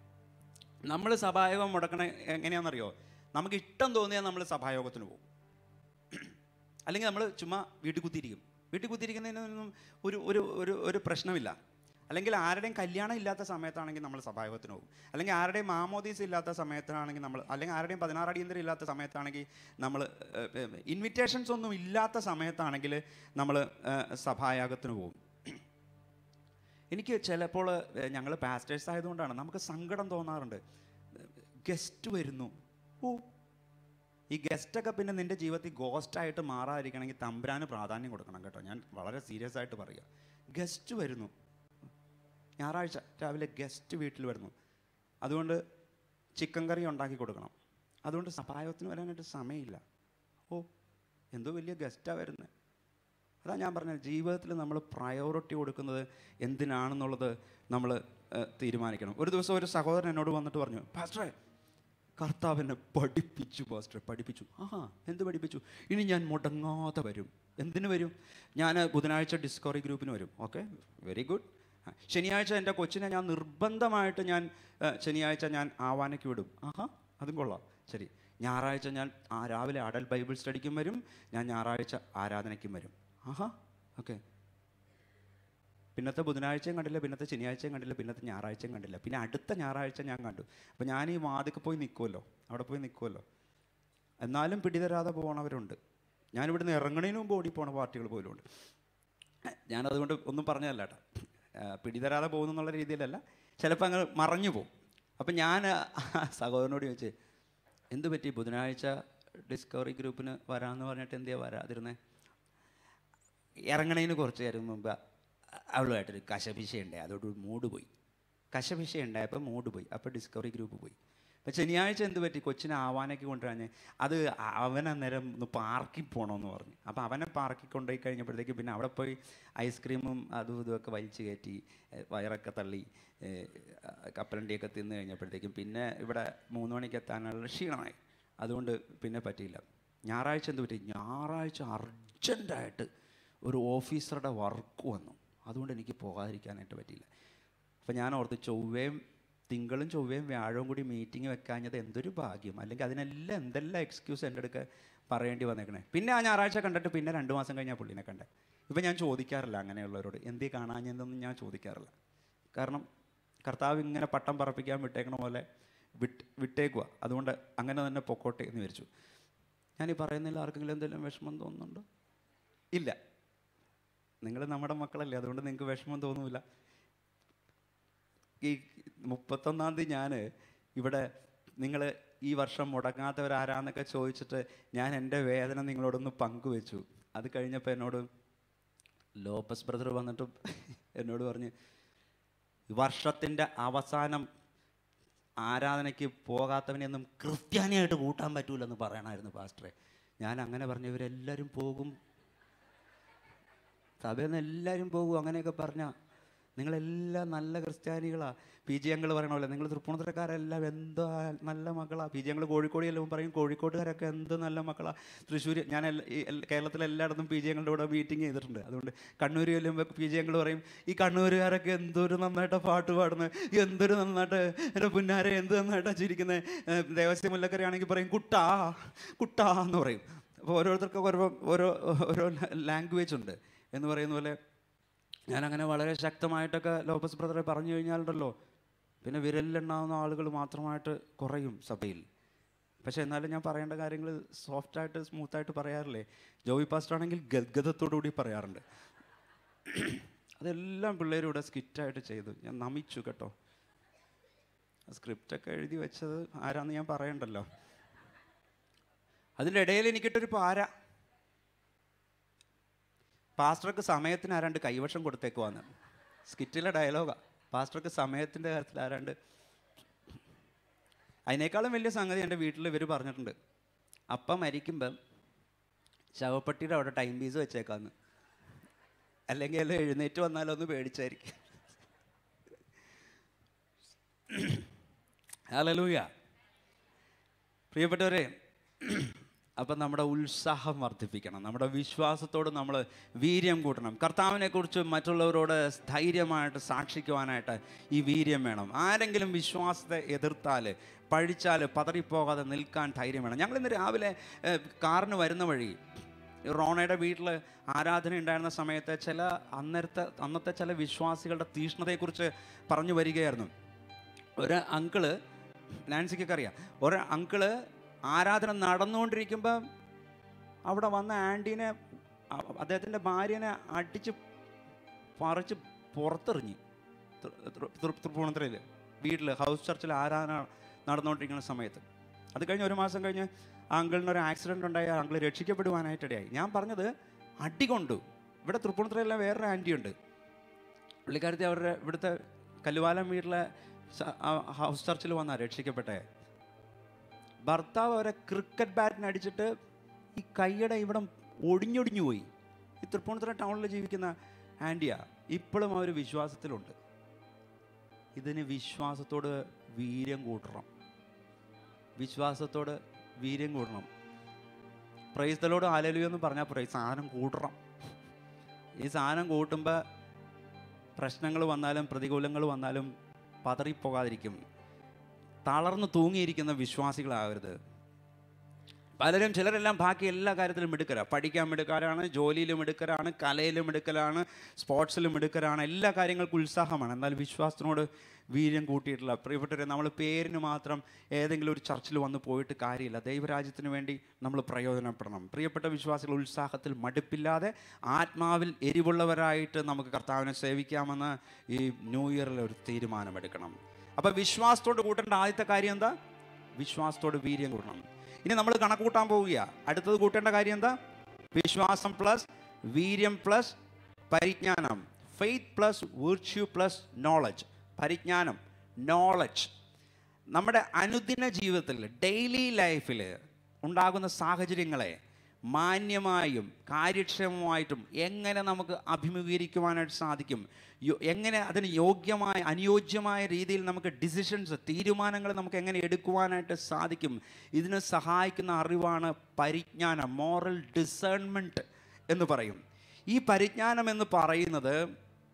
നമ്മൾ സഭായോഗം മുടക്കണ എങ്ങനെയാണെന്നറിയോ നമുക്ക് ഇഷ്ടം തോന്നിയാൽ നമ്മൾ സഭായോഗത്തിന് പോകും അല്ലെങ്കിൽ നമ്മൾ ചുമ്മാ വീട്ടിൽ കുത്തിയിരിക്കും വീട്ടിൽ കുത്തിയിരിക്കുന്നതിനൊന്നും ഒരു ഒരു ഒരു ഒരു പ്രശ്നമില്ല അല്ലെങ്കിൽ ആരുടെയും കല്യാണം ഇല്ലാത്ത സമയത്താണെങ്കിൽ നമ്മൾ സഭായോഗത്തിന് പോകും അല്ലെങ്കിൽ ആരുടെയും മാമോദീസ് ഇല്ലാത്ത സമയത്താണെങ്കിൽ നമ്മൾ അല്ലെങ്കിൽ ആരുടെയും പതിനാറ് അടിയന്തരം ഇല്ലാത്ത സമയത്താണെങ്കിൽ നമ്മൾ ഇൻവിറ്റേഷൻസ് ഒന്നും ഇല്ലാത്ത സമയത്താണെങ്കിൽ നമ്മൾ സഭായാഗത്തിന് പോകും എനിക്ക് ചിലപ്പോൾ ഞങ്ങൾ പാസ്റ്റേഴ്സ് ആയതുകൊണ്ടാണ് നമുക്ക് സങ്കടം തോന്നാറുണ്ട് ഗസ്റ്റ് വരുന്നു ഓ ഈ ഗസ്റ്റൊക്കെ പിന്നെ നിൻ്റെ ജീവിതത്തിൽ ഗോസ്റ്റായിട്ട് മാറാതിരിക്കണമെങ്കിൽ തമ്പുരാന് പ്രാധാന്യം കൊടുക്കണം കേട്ടോ ഞാൻ വളരെ സീരിയസ് ആയിട്ട് പറയുക ഗസ്റ്റ് വരുന്നു ഞായറാഴ്ച രാവിലെ ഗസ്റ്റ് വീട്ടിൽ വരുന്നു അതുകൊണ്ട് ചിക്കൻ കറി ഉണ്ടാക്കി കൊടുക്കണം അതുകൊണ്ട് സഭായോഗത്തിന് വരാനായിട്ട് സമയമില്ല ഓ എന്തോ വലിയ ഗസ്റ്റാണ് വരുന്നത് അതാ ഞാൻ പറഞ്ഞത് ജീവിതത്തിൽ നമ്മൾ പ്രയോറിറ്റി കൊടുക്കുന്നത് എന്തിനാണെന്നുള്ളത് നമ്മൾ തീരുമാനിക്കണം ഒരു ദിവസം ഒരു സഹോദരൻ എന്നോട് വന്നിട്ട് പറഞ്ഞു പാസ്റ്ററെ കർത്താവ് എന്നെ പഠിപ്പിച്ചു പാസ്റ്റർ പഠിപ്പിച്ചു ആഹാ എന്ത് പഠിപ്പിച്ചു ഇനി ഞാൻ മുടങ്ങാതെ വരും എന്തിനു വരും ഞാൻ ബുധനാഴ്ച ഡിസ്കവറി ഗ്രൂപ്പിന് വരും ഓക്കെ വെരി ഗുഡ് ശനിയാഴ്ച എൻ്റെ കൊച്ചിനെ ഞാൻ നിർബന്ധമായിട്ട് ഞാൻ ആ, ശനിയാഴ്ച ഞാൻ ആവാനയ്ക്ക് വിടും ആഹാ അതും കൊള്ളാം ശരി ഞായറാഴ്ച ഞാൻ ആ രാവിലെ അടൽ ബൈബിൾ സ്റ്റഡിക്കും വരും ഞാൻ ഞായറാഴ്ച ആരാധനയ്ക്കും വരും ആഹാ ഓക്കെ പിന്നത്തെ ബുധനാഴ്ചയും കണ്ടില്ല പിന്നത്തെ ശനിയാഴ്ചയും കണ്ടില്ല പിന്നത്തെ ഞായറാഴ്ചയും കണ്ടില്ല പിന്നെ അടുത്ത ഞായറാഴ്ച ഞാൻ കണ്ടു അപ്പോൾ ഞാൻ ഈ വാതിക്ക് പോയി നിൽക്കുമല്ലോ അവിടെ പോയി നിൽക്കുമല്ലോ എന്നാലും പിടിതരാതെ പോകണവരുണ്ട് ഞാനിവിടുന്ന് ഇറങ്ങണതിന് മുമ്പ് ഓടിപ്പോണ പാർട്ടികൾ പോലും ഉണ്ട് ഞാനതുകൊണ്ട് ഒന്നും പറഞ്ഞതല്ല കേട്ടോ ആ, പിടിതരാതെ പോകുന്നു എന്നുള്ള രീതിയിലല്ല ചിലപ്പോൾ അങ്ങ് മറഞ്ഞു പോകും അപ്പം ഞാൻ ആ സഹോദരനോട് ചോദിച്ചു എന്ത് പറ്റി ബുധനാഴ്ച ഡിസ്കവറി ഗ്രൂപ്പിന് വരാമെന്ന് പറഞ്ഞിട്ട് എന്തിയാ വരാതിരുന്നേ ഇറങ്ങണതിന് കുറച്ച് നേരം മുമ്പ് അവളുമായിട്ടൊരു കശപിശയുണ്ടായി അതോട് മൂഡ് പോയി കശപിശയുണ്ടായപ്പോൾ മൂഡ് പോയി അപ്പോൾ ഡിസ്കവറി ഗ്രൂപ്പ് പോയി അപ്പോൾ ശനിയാഴ്ച എന്ത് പറ്റി കൊച്ചിനെ ആവാനൊക്കെ കൊണ്ടുവരാഞ്ഞ് അത് അവൻ അന്നേരം ഒന്ന് പാർക്കിൽ പോകണമെന്ന് പറഞ്ഞു അപ്പോൾ അവനെ പാർക്കിൽ കൊണ്ടുപോയി കഴിഞ്ഞപ്പോഴത്തേക്ക് പിന്നെ അവിടെ പോയി ഐസ്ക്രീമും അതും ഇതുമൊക്കെ വലിച്ചു കയറ്റി ഏഹ് വയറൊക്കെ തള്ളി ഏഹ് കപ്പലണ്ടിയൊക്കെ തിന്ന് കഴിഞ്ഞപ്പോഴത്തേക്കും പിന്നെ ഇവിടെ മൂന്ന് മണിക്ക് എത്താനുള്ള ക്ഷീണമായി അതുകൊണ്ട് പിന്നെ പറ്റിയില്ല ഞായറാഴ്ച എന്ത് പറ്റി ഞായറാഴ്ച അർജൻറ്റായിട്ട് ഒരു ഓഫീസറുടെ വർക്ക് വന്നു അതുകൊണ്ട് എനിക്ക് പോകാതിരിക്കാനായിട്ട് പറ്റിയില്ല അപ്പം ഞാൻ ഓർത്ത് ചൊവ്വയും തിങ്കളും ചൊവ്വയും വ്യാഴവും കൂടി മീറ്റിംഗ് വെക്കാഞ്ഞത് എന്തൊരു ഭാഗ്യം അല്ലെങ്കിൽ അതിനെല്ലാം എന്തെല്ലാം എക്സ്ക്യൂസ് എൻ്റെ അടുക്ക പറയേണ്ടി വന്നേക്കണേ പിന്നെ ആ ഞായറാഴ്ച കണ്ടിട്ട് പിന്നെ രണ്ട് മാസം കഴിഞ്ഞാൽ പുള്ളിനെ കണ്ടേ ഇപ്പം ഞാൻ ചോദിക്കാറില്ല അങ്ങനെയുള്ളവരോട് എന്തേ കാണാഞ്ഞെന്നൊന്നും ഞാൻ ചോദിക്കാറില്ല കാരണം കർത്താവ് ഇങ്ങനെ പട്ടം പറപ്പിക്കാൻ വിട്ടേക്കണ പോലെ വിട്ട് വിട്ടേക്കുക അതുകൊണ്ട് അങ്ങനെ തന്നെ പൊക്കോട്ടെ എന്ന് വിചാരിച്ചു ഞാൻ ഈ പറയുന്നതിൽ ആർക്കെങ്കിലും എന്തെങ്കിലും വിഷമം തോന്നുന്നുണ്ടോ ഇല്ല നിങ്ങൾ നമ്മുടെ മക്കളല്ലേ അതുകൊണ്ട് നിങ്ങൾക്ക് വിഷമം തോന്നില്ല ഈ മുപ്പത്തൊന്നാം തീയതി ഞാൻ ഇവിടെ നിങ്ങൾ ഈ വർഷം മുടങ്ങാത്തവരാരാന്നൊക്കെ ചോദിച്ചിട്ട് ഞാൻ എൻ്റെ വേദന നിങ്ങളോടൊന്ന് പങ്കുവെച്ചു അത് കഴിഞ്ഞപ്പോൾ എന്നോട് ലോപ്പസ് ബ്രദർ വന്നിട്ട് എന്നോട് പറഞ്ഞ് വർഷത്തിൻ്റെ അവസാനം ആരാധനയ്ക്ക് പോകാത്തവനെയൊന്നും ക്രിസ്ത്യാനിയായിട്ട് കൂട്ടാൻ പറ്റൂലെന്ന് പറയണമായിരുന്നു പാസ്റ്ററെ ഞാൻ അങ്ങനെ പറഞ്ഞു ഇവരെല്ലാവരും പോകും സഭയിൽ നിന്ന് എല്ലാവരും പോകും അങ്ങനെയൊക്കെ പറഞ്ഞാൽ നിങ്ങളെല്ലാം നല്ല ക്രിസ്ത്യാനികളാണ് പി ജി അങ്കിൾ പറയണ പോലെ നിങ്ങൾ തൃപ്പൂണിത്തുറക്കാരെല്ലാം എന്തോ നല്ല മക്കളാണ് പി ജി അങ്കിൾ കോഴിക്കോട് ചെല്ലുമ്പോൾ പറയും കോഴിക്കോട്ടുകാരൊക്കെ എന്ത് നല്ല മക്കളാണ് തൃശ്ശൂർ ഞാൻ എല്ലാ- ഈ എല്ലാ- കേരളത്തിലെ എല്ലായിടത്തും പി ജി അങ്ങളുടെ കൂടെ മീറ്റിംഗ് ചെയ്തിട്ടുണ്ട് അതുകൊണ്ട് കണ്ണൂർ ചെല്ലുമ്പോൾ പി ജി അങ്കിൾ പറയും ഈ കണ്ണൂരുകാരൊക്കെ എന്തൊരു നന്നായിട്ട് പാട്ട് പാടുന്നത് എന്തൊരു നന്നായിട്ട് എൻ്റെ പുന്നാരെ എന്ത് നന്നായിട്ടാണ് ചിരിക്കുന്നത് ദേവസ്വം മുല്ലക്കര ആണെങ്കിൽ പറയും കുട്ടാ കുട്ടാ എന്ന് പറയും അപ്പോൾ ഓരോരുത്തർക്കും ഓരോ ഓരോ ഓരോ ലാംഗ്വേജ് ഉണ്ട് എന്ന് പറയുന്ന പോലെ ഞാനങ്ങനെ വളരെ ശക്തമായിട്ടൊക്കെ ലോപ്പസ് ബ്രദറെ പറഞ്ഞു കഴിഞ്ഞാലുണ്ടല്ലോ പിന്നെ വിരലിലെണ്ണാവുന്ന ആളുകൾ മാത്രമായിട്ട് കുറയും സഭയിൽ പക്ഷേ എന്നാലും ഞാൻ പറയേണ്ട കാര്യങ്ങൾ സോഫ്റ്റായിട്ട് സ്മൂത്തായിട്ട് പറയാറില്ലേ ജോയി പാസ്റ്റർ ആണെങ്കിൽ ഗദ്ഗതത്തോടു കൂടി പറയാറുണ്ട് അതെല്ലാം പിള്ളേരും ഇവിടെ സ്കിറ്റായിട്ട് ചെയ്തു ഞാൻ നമിച്ചു കേട്ടോ സ്ക്രിപ്റ്റൊക്കെ എഴുതി വെച്ചത് ആരാന്ന് ഞാൻ പറയണ്ടല്ലോ അതിൻ്റെ ഇടയിൽ എനിക്കിട്ടൊരു പാര പാസ്റ്റർക്ക് സമയത്തിന് ആരാണ്ട് കൈവശം കൊടുത്തേക്കുവാന്ന് സ്കിറ്റിലെ ഡയലോഗാ പാസ്റ്റർക്ക് സമയത്തിൻ്റെ കാര്യത്തിൽ ആരാണ്ട് അതിനേക്കാളും വലിയ സംഗതി എൻ്റെ വീട്ടിൽ ഇവർ പറഞ്ഞിട്ടുണ്ട് അപ്പം മരിക്കുമ്പം ശവപ്പെട്ടിയുടെ അവിടെ ടൈം പീസ് വെച്ചേക്കാന്ന് അല്ലെങ്കിൽ എല്ലാം എഴുന്നേറ്റ് വന്നാലോ ഒന്ന് പേടിച്ചായിരിക്കും ഹലലൂയ പ്രിയപ്പെട്ടവരെ അപ്പം നമ്മുടെ ഉത്സാഹം വർദ്ധിപ്പിക്കണം നമ്മുടെ വിശ്വാസത്തോട് നമ്മൾ വീര്യം കൂട്ടണം കർത്താവിനെക്കുറിച്ച് മറ്റുള്ളവരോട് ധൈര്യമായിട്ട് സാക്ഷിക്കുവാനായിട്ട് ഈ വീര്യം വേണം ആരെങ്കിലും വിശ്വാസത്തെ എതിർത്താൽ പഴിച്ചാൽ പതറിപ്പോകാതെ നിൽക്കാൻ ധൈര്യം വേണം ഞങ്ങൾ ഇന്ന് രാവിലെ ഏഹ്, കാറിന് വരുന്ന വഴി റോണയുടെ വീട്ടിൽ ആരാധന ഉണ്ടായിരുന്ന സമയത്ത് ചില അന്നേരത്തെ അന്നത്തെ ചില വിശ്വാസികളുടെ തീഷ്ണതയെക്കുറിച്ച് പറഞ്ഞു വരികയായിരുന്നു ഒരു അങ്കിള് നാൻസിക്കൊക്കെ അറിയാം ഒരു അങ്കിള് ആരാധന നടന്നുകൊണ്ടിരിക്കുമ്പോൾ അവിടെ വന്ന ആൻറ്റീനെ അ- അദ്ദേഹത്തിൻ്റെ ഭാര്യനെ അടിച്ച് പറിച്ച് പുറത്തെറിഞ്ഞ് തൃ- തൃ- തൃ- തൃപ്പൂണിത്തുറയിൽ വീട്ടിൽ ഹൗസ് ചർച്ചിൽ ആരാധന നടന്നുകൊണ്ടിരിക്കുന്ന സമയത്ത് അത് കഴിഞ്ഞ് ഒരു മാസം കഴിഞ്ഞ് ആ അങ്കിളിന് ഒരു ആക്സിഡൻറ്റ് ഉണ്ടായി ആ അങ്കിൾ രക്ഷിക്കപ്പെടുവാനായിട്ടിടയായി ഞാൻ പറഞ്ഞത് അടി കൊണ്ടു ഇവിടെ തൃപ്പൂണിത്തുറയിലെ വേറൊരു ആൻറ്റി ഉണ്ട് പുള്ളിക്കാരത്തി അവരുടെ ഇവിടുത്തെ കല്ലുവാലം വീട്ടിലെ സ- ആ ഹൗസ് ചർച്ചിൽ വന്നാ രക്ഷിക്കപ്പെട്ടെ ഭർത്താവ് അവരെ ക്രിക്കറ്റ് ബാറ്റിന് അടിച്ചിട്ട് ഈ കൈയുടെ ഇവിടെ ഒടിഞ്ഞൊടിഞ്ഞു പോയി ഈ തൃപ്പൂണിത്തുറ ടൗണിൽ ജീവിക്കുന്ന ആൻറ്റിയാ ഇപ്പോഴും അവർ വിശ്വാസത്തിലുണ്ട് ഇതിന് വിശ്വാസത്തോട് വീര്യം കൂട്ടണം വിശ്വാസത്തോട് വീര്യം കൂട്ടണം പ്രൈസ്തലോട് ആലലുയോ എന്ന് പറഞ്ഞാൽ പോരെ ഈ സാധനം കൂട്ടണം ഈ സാധനം കൂട്ടുമ്പോൾ പ്രശ്നങ്ങൾ വന്നാലും പ്രതികൂലങ്ങൾ വന്നാലും പതറിപ്പോകാതിരിക്കും തളർന്നു തൂങ്ങിയിരിക്കുന്ന വിശ്വാസികളാകരുത് പലരും ചിലരെല്ലാം ബാക്കി എല്ലാ കാര്യത്തിലും മിടുക്കരാണ് പഠിക്കാൻ മിടുക്കരാണ് ജോലിയിലും മിടുക്കരാണ് കലയിലും മിടുക്കലാണ് സ്പോർട്സിലും മിടുക്കരാണ് എല്ലാ കാര്യങ്ങൾക്കും ഉത്സാഹമാണ് എന്നാൽ വിശ്വാസത്തിനോട് വീര്യം കൂട്ടിയിട്ടില്ല പ്രിയപ്പെട്ടവരെ നമ്മൾ പേരിന് മാത്രം ഏതെങ്കിലും ഒരു ചർച്ചിൽ വന്ന് പോയിട്ട് കാര്യമില്ല ദൈവരാജ്യത്തിന് വേണ്ടി നമ്മൾ പ്രയോജനപ്പെടണം പ്രിയപ്പെട്ട വിശ്വാസികൾ ഉത്സാഹത്തിൽ മടുപ്പില്ലാതെ ആത്മാവിൽ എരിവുള്ളവരായിട്ട് നമുക്ക് കർത്താവിനെ സേവിക്കാമെന്ന് ഈ ന്യൂ ഇയറിൽ ഒരു തീരുമാനമെടുക്കണം അപ്പോൾ വിശ്വാസത്തോട് കൂട്ടേണ്ട ആദ്യത്തെ കാര്യം എന്താ വിശ്വാസത്തോട് വീര്യം കൂട്ടണം ഇനി നമ്മൾ കണക്ക് കൂട്ടാൻ പോവുക അടുത്തത് കൂട്ടേണ്ട കാര്യം എന്താ വിശ്വാസം പ്ലസ് വീര്യം പ്ലസ് പരിജ്ഞാനം faith plus virtue plus knowledge പരിജ്ഞാനം നോളജ് നമ്മുടെ അനുദിന ജീവിതത്തിൽ ഡെയിലി ലൈഫിൽ ഉണ്ടാകുന്ന സാഹചര്യങ്ങളെ മാന്യമായും കാര്യക്ഷമമായിട്ടും എങ്ങനെ നമുക്ക് അഭിമുഖീകരിക്കുവാനായിട്ട് സാധിക്കും യോ- എങ്ങനെ അതിന് യോഗ്യമായ അനുയോജ്യമായ രീതിയിൽ നമുക്ക് ഡിസിഷൻസ് തീരുമാനങ്ങൾ നമുക്ക് എങ്ങനെ എടുക്കുവാനായിട്ട് സാധിക്കും ഇതിന് സഹായിക്കുന്ന അറിവാണ് പരിജ്ഞാനം മോറൽ ഡിസേൺമെൻറ്റ് എന്ന് പറയും ഈ പരിജ്ഞാനം എന്ന് പറയുന്നത്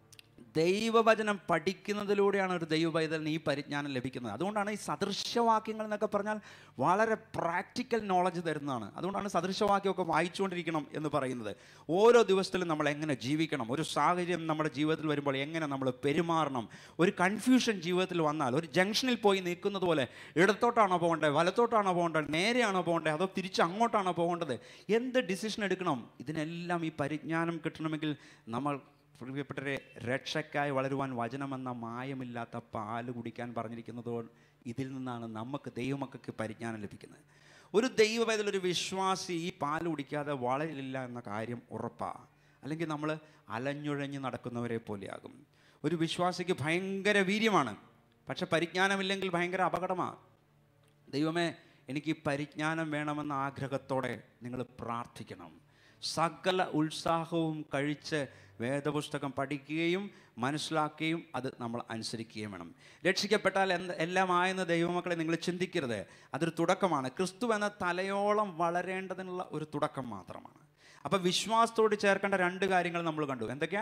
ദൈവവചനം പഠിക്കുന്നതിലൂടെയാണ് ഒരു ദൈവ പൈതലിന് ഈ പരിജ്ഞാനം ലഭിക്കുന്നത് അതുകൊണ്ടാണ് ഈ സദൃശവാക്യങ്ങൾ എന്നൊക്കെ പറഞ്ഞാൽ വളരെ പ്രാക്ടിക്കൽ നോളജ് തരുന്നതാണ് അതുകൊണ്ടാണ് സദൃശവാക്യമൊക്കെ വായിച്ചുകൊണ്ടിരിക്കണം എന്ന് പറയുന്നത് ഓരോ ദിവസത്തിലും നമ്മൾ എങ്ങനെ ജീവിക്കണം ഒരു സാഹചര്യം നമ്മുടെ ജീവിതത്തിൽ വരുമ്പോൾ എങ്ങനെ നമ്മൾ പെരുമാറണം ഒരു കൺഫ്യൂഷൻ ജീവിതത്തിൽ വന്നാൽ ഒരു ജംഗ്ഷനിൽ പോയി നിൽക്കുന്നത് പോലെ ഇടത്തോട്ടാണോ പോകേണ്ടത് വലത്തോട്ടാണോ പോകേണ്ടത് നേരെയാണോ പോകേണ്ടത് അതോ തിരിച്ച് അങ്ങോട്ടാണോ പോകേണ്ടത് എന്ത് ഡിസിഷൻ എടുക്കണം ഇതിനെല്ലാം ഈ പരിജ്ഞാനം കിട്ടണമെങ്കിൽ നമ്മൾ പ്രിയപ്പെട്ടവരെ രക്ഷയ്ക്കായി വളരുവാൻ വചനമെന്ന മായമില്ലാത്ത പാല് കുടിക്കാൻ പറഞ്ഞിരിക്കുന്നത് ഇതിൽ നിന്നാണ് നമുക്ക് ദൈവമക്കൾക്ക് പരിജ്ഞാനം ലഭിക്കുന്നത് ഒരു ദൈവവേദൽ ഒരു വിശ്വാസി ഈ പാല് കുടിക്കാതെ വളരില്ല എന്ന കാര്യം ഉറപ്പാണ് അല്ലെങ്കിൽ നമ്മൾ അലഞ്ഞുഴഞ്ഞ് നടക്കുന്നവരെ പോലെയാകും ഒരു വിശ്വാസിക്ക് ഭയങ്കര വീര്യമാണ് പക്ഷെ പരിജ്ഞാനമില്ലെങ്കിൽ ഭയങ്കര അപകടമാണ് ദൈവമേ എനിക്ക് ഈ പരിജ്ഞാനം വേണമെന്ന ആഗ്രഹത്തോടെ നിങ്ങൾ പ്രാർത്ഥിക്കണം സകല ഉത്സാഹവും കഴിച്ച് വേദപുസ്തകം പഠിക്കുകയും മനസ്സിലാക്കുകയും അത് നമ്മൾ അനുസരിക്കുകയും വേണം രക്ഷിക്കപ്പെട്ടാൽ എന്ത് എല്ലാം ആയെന്ന് ദൈവമക്കളെ നിങ്ങൾ ചിന്തിക്കരുത് അതൊരു തുടക്കമാണ് ക്രിസ്തു എന്ന തലയോളം വളരേണ്ടതിനുള്ള ഒരു തുടക്കം മാത്രമാണ് അപ്പം വിശ്വാസത്തോട് ചേർക്കേണ്ട രണ്ട് കാര്യങ്ങൾ നമ്മൾ കണ്ടു എന്തൊക്കെയാ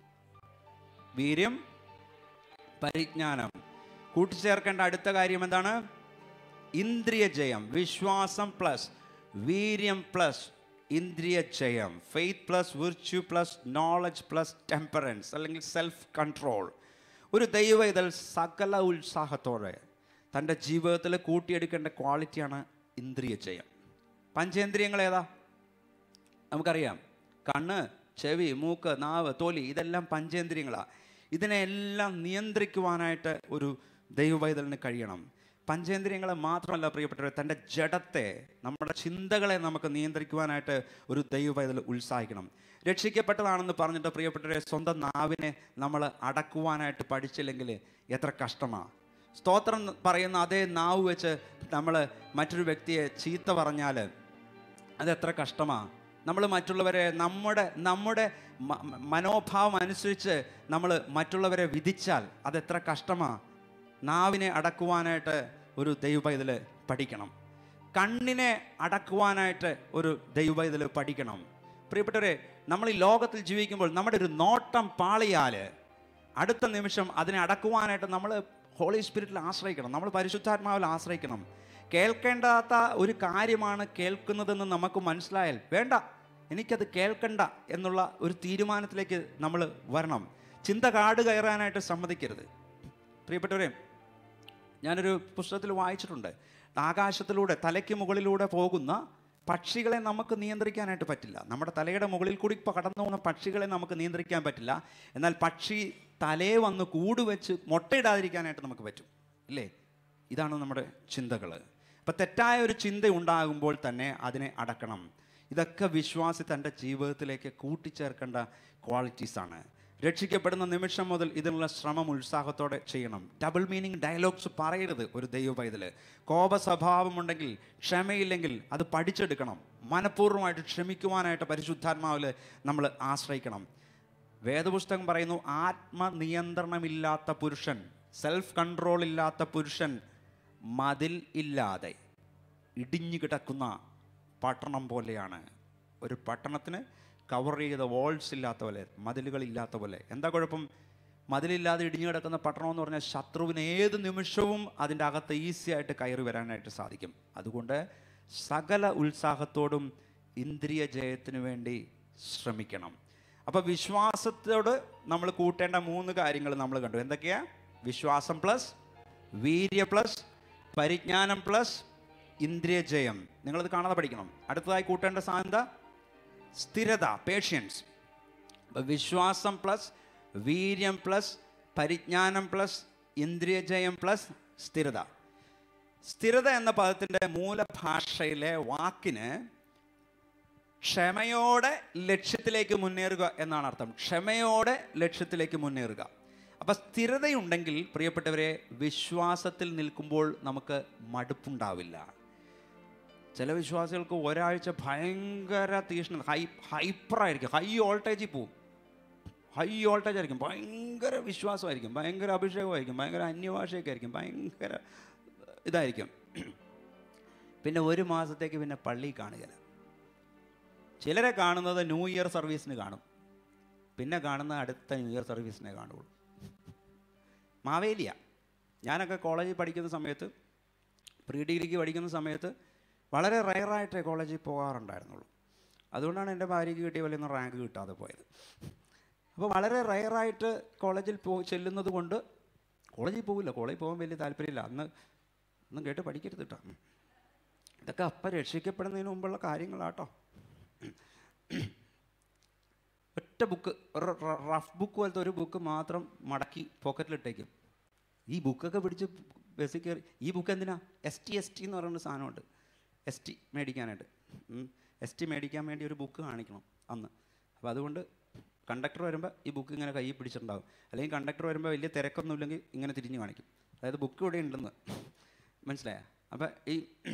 വീര്യം പരിജ്ഞാനം കൂട്ടിച്ചേർക്കേണ്ട അടുത്ത കാര്യം എന്താണ് ഇന്ദ്രിയ ജയം വിശ്വാസം പ്ലസ് വീര്യം പ്ലസ് ഇന്ദ്രിയ ജയം faith plus virtue plus knowledge plus temperance അല്ലെങ്കിൽ സെൽഫ് കൺട്രോൾ ഒരു ദൈവ ഇതിൽ സകല ഉത്സാഹത്തോടെ തൻ്റെ ജീവിതത്തിൽ കൂട്ടിയെടുക്കേണ്ട ക്വാളിറ്റിയാണ് ഇന്ദ്രിയ ജയം പഞ്ചേന്ദ്രിയങ്ങൾ ഏതാ നമുക്കറിയാം കണ്ണ് ചെവി മൂക്ക് നാവ് തൊലി ഇതെല്ലാം പഞ്ചേന്ദ്രിയങ്ങളാണ് ഇതിനെല്ലാം നിയന്ത്രിക്കുവാനായിട്ട് ഒരു ദൈവവൈതലിന് കഴിയണം പഞ്ചേന്ദ്രിയങ്ങളെ മാത്രമല്ല പ്രിയപ്പെട്ടവരെ തൻ്റെ ജഡത്തെ നമ്മുടെ ചിന്തകളെ നമുക്ക് നിയന്ത്രിക്കുവാനായിട്ട് ഒരു ദൈവവൈതൽ ഉത്സാഹിക്കണം രക്ഷിക്കപ്പെട്ടതാണെന്ന് പറഞ്ഞിട്ട് പ്രിയപ്പെട്ടവരെ സ്വന്തം നാവിനെ നമ്മൾ അടക്കുവാനായിട്ട് പഠിച്ചില്ലെങ്കിൽ എത്ര കഷ്ടമാണ് സ്തോത്രം പറയുന്ന അതേ നാവ് വെച്ച് നമ്മൾ മറ്റൊരു വ്യക്തിയെ ചീത്ത പറഞ്ഞാൽ അതെത്ര കഷ്ടമാണ് നമ്മൾ മറ്റുള്ളവരെ നമ്മുടെ നമ്മുടെ മ- മ- മനോഭാവം അനുസരിച്ച് നമ്മൾ മറ്റുള്ളവരെ വിധിച്ചാൽ അതെത്ര കഷ്ടമാണ് നാവിനെ അടക്കുവാനായിട്ട് ഒരു ദൈവപൈതൽ പഠിക്കണം കണ്ണിനെ അടക്കുവാനായിട്ട് ഒരു ദൈവപൈതൽ പഠിക്കണം പ്രിയപ്പെട്ടവരെ നമ്മൾ ഈ ലോകത്തിൽ ജീവിക്കുമ്പോൾ നമ്മുടെ ഒരു നോട്ടം പാളിയാൽ അടുത്ത നിമിഷം അതിനെ അടക്കുവാനായിട്ട് നമ്മൾ ഹോളി സ്പിരിറ്റിൽ ആശ്രയിക്കണം നമ്മൾ പരിശുദ്ധാത്മാവിൽ ആശ്രയിക്കണം കേൾക്കേണ്ടാത്ത ഒരു കാര്യമാണ് കേൾക്കുന്നതെന്ന് നമുക്ക് മനസ്സിലായാൽ വേണ്ട എനിക്കത് കേൾക്കണ്ട എന്നുള്ള ഒരു തീരുമാനത്തിലേക്ക് നമ്മൾ വരണം ചിന്ത കാട് കയറാനായിട്ട് സമ്മതിക്കരുത് പ്രിയപ്പെട്ടവരെ ഞാനൊരു പുസ്തകത്തിൽ വായിച്ചിട്ടുണ്ട് ആകാശത്തിലൂടെ തലയ്ക്ക് മുകളിലൂടെ പോകുന്ന പക്ഷികളെ നമുക്ക് നിയന്ത്രിക്കാനായിട്ട് പറ്റില്ല നമ്മുടെ തലയുടെ മുകളിൽ കൂടി ഇപ്പം കടന്നു പോകുന്ന പക്ഷികളെ നമുക്ക് നിയന്ത്രിക്കാൻ പറ്റില്ല എന്നാൽ പക്ഷി തലേ വന്ന് കൂട് വെച്ച് മുട്ടയിടാതിരിക്കാനായിട്ട് നമുക്ക് പറ്റും ഇല്ലേ ഇതാണ് നമ്മുടെ ചിന്തകൾ അപ്പം തെറ്റായ ഒരു ചിന്ത ഉണ്ടാകുമ്പോൾ തന്നെ അതിനെ അടക്കണം ഇതൊക്കെ വിശ്വാസി തൻ്റെ ജീവിതത്തിലേക്ക് കൂട്ടിച്ചേർക്കേണ്ട ക്വാളിറ്റീസാണ് രക്ഷിക്കപ്പെടുന്ന നിമിഷം മുതൽ ഇതിനുള്ള ശ്രമം ഉത്സാഹത്തോടെ ചെയ്യണം ഡബിൾ മീനിങ് ഡയലോഗ്സ് പറയരുത് ഒരു ദൈവ പൈതൽ കോപ സ്വഭാവമുണ്ടെങ്കിൽ ക്ഷമയില്ലെങ്കിൽ അത് പഠിച്ചെടുക്കണം മനഃപൂർവ്വമായിട്ട് ക്ഷമിക്കുവാനായിട്ട് പരിശുദ്ധാത്മാവിൽ നമ്മൾ ആശ്രയിക്കണം വേദപുസ്തകം പറയുന്നു ആത്മനിയന്ത്രണമില്ലാത്ത പുരുഷൻ സെൽഫ് കൺട്രോൾ ഇല്ലാത്ത പുരുഷൻ മതിൽ ഇല്ലാതെ ഇടിഞ്ഞു കിടക്കുന്ന പട്ടണം പോലെയാണ് ഒരു പട്ടണത്തിന് കവർ ചെയ്ത വാൾസ് ഇല്ലാത്ത പോലെ മതിലുകളില്ലാത്ത പോലെ എന്താ കുഴപ്പം മതിലില്ലാതെ ഇടിഞ്ഞു കിടക്കുന്ന പട്ടണം എന്ന് പറഞ്ഞാൽ ശത്രുവിന് ഏത് നിമിഷവും അതിൻ്റെ അകത്ത് ഈസി ആയിട്ട് കയറി വരാനായിട്ട് സാധിക്കും അതുകൊണ്ട് സകല ഉത്സാഹത്തോടും ഇന്ദ്രിയ ജയത്തിന് വേണ്ടി ശ്രമിക്കണം അപ്പോൾ വിശ്വാസത്തോട് നമ്മൾ കൂട്ടേണ്ട മൂന്ന് കാര്യങ്ങൾ നമ്മൾ കണ്ടു എന്തൊക്കെയാ വിശ്വാസം പ്ലസ് വീര്യ പ്ലസ് പരിജ്ഞാനം പ്ലസ് ഇന്ദ്രിയ ജയം നിങ്ങളത് കാണാതെ പഠിക്കണം അടുത്തതായി കൂട്ടേണ്ട സാധനം എന്താ സ്ഥിരത പേഷ്യൻസ് അപ്പോൾ വിശ്വാസം പ്ലസ് വീര്യം പ്ലസ് പരിജ്ഞാനം പ്ലസ് ഇന്ദ്രിയജയം പ്ലസ് സ്ഥിരത സ്ഥിരത എന്ന പദത്തിൻ്റെ മൂലഭാഷയിലെ വാക്കിന് ക്ഷമയോടെ ലക്ഷ്യത്തിലേക്ക് മുന്നേറുക എന്നാണ് അർത്ഥം ക്ഷമയോടെ ലക്ഷ്യത്തിലേക്ക് മുന്നേറുക അപ്പം സ്ഥിരതയുണ്ടെങ്കിൽ പ്രിയപ്പെട്ടവരെ വിശ്വാസത്തിൽ നിൽക്കുമ്പോൾ നമുക്ക് മടുപ്പുണ്ടാവില്ല ചില വിശ്വാസികൾക്ക് ഒരാഴ്ച ഭയങ്കര തീഷ്ണത ഹൈ ഹൈപ്പറായിരിക്കും ഹൈ വോൾട്ടേജിൽ പോവും ഹൈ വോൾട്ടേജ് ആയിരിക്കും ഭയങ്കര വിശ്വാസമായിരിക്കും ഭയങ്കര അഭിഷേകമായിരിക്കും ഭയങ്കര അന്യഭാഷയൊക്കെ ആയിരിക്കും ഭയങ്കര ഇതായിരിക്കും പിന്നെ ഒരു മാസത്തേക്ക് പിന്നെ പള്ളി കാണുകയില്ല ചിലരെ കാണുന്നത് ന്യൂ ഇയർ സർവീസിന് കാണും പിന്നെ കാണുന്ന അടുത്ത ന്യൂ ഇയർ സർവീസിനെ കാണുള്ളൂ മാവേലിയ ഞാനൊക്കെ കോളേജിൽ പഠിക്കുന്ന സമയത്ത് പ്രീ ഡിഗ്രിക്ക് പഠിക്കുന്ന സമയത്ത് വളരെ റയറായിട്ടേ കോളേജിൽ പോകാറുണ്ടായിരുന്നുള്ളൂ അതുകൊണ്ടാണ് എൻ്റെ ഭാര്യയ്ക്ക് കിട്ടിയ വലിയ റാങ്ക് കിട്ടാതെ പോയത് അപ്പോൾ വളരെ റയറായിട്ട് കോളേജിൽ പോ ചെല്ലുന്നത് കൊണ്ട് കോളേജിൽ പോകില്ല കോളേജിൽ പോകാൻ വലിയ താല്പര്യമില്ല അന്ന് ഒന്നും കേട്ട് പഠിക്കരുത് കേട്ടോ ഇതൊക്കെ അപ്പം രക്ഷിക്കപ്പെടുന്നതിന് മുമ്പുള്ള കാര്യങ്ങളാട്ടോ ഒറ്റ ബുക്ക് ഒരു റഫ് ബുക്ക് പോലത്തെ ഒരു ബുക്ക് മാത്രം മടക്കി പോക്കറ്റിലിട്ടേക്കും ഈ ബുക്കൊക്കെ പിടിച്ച് ബസ്സിൽ കയറി ഈ ബുക്ക് എന്തിനാ എസ് ടി എസ് ടി എന്ന് പറയുന്ന സാധനമുണ്ട് എസ് ടി മേടിക്കാനായിട്ട് എസ് ടി മേടിക്കാൻ വേണ്ടി ഒരു ബുക്ക് കാണിക്കണം അന്ന് അപ്പോൾ അതുകൊണ്ട് കണ്ടക്ടർ വരുമ്പോൾ ഈ ബുക്ക് ഇങ്ങനെ കയ്യിൽ പിടിച്ചിട്ടുണ്ടാവും അല്ലെങ്കിൽ കണ്ടക്ടർ വരുമ്പോൾ വലിയ തിരക്കൊന്നും ഇല്ലെങ്കിൽ ഇങ്ങനെ തിരിഞ്ഞ് കാണിക്കും അതായത് ബുക്ക് ഇവിടെ ഉണ്ടെന്ന് മനസ്സിലായ അപ്പോൾ ഈ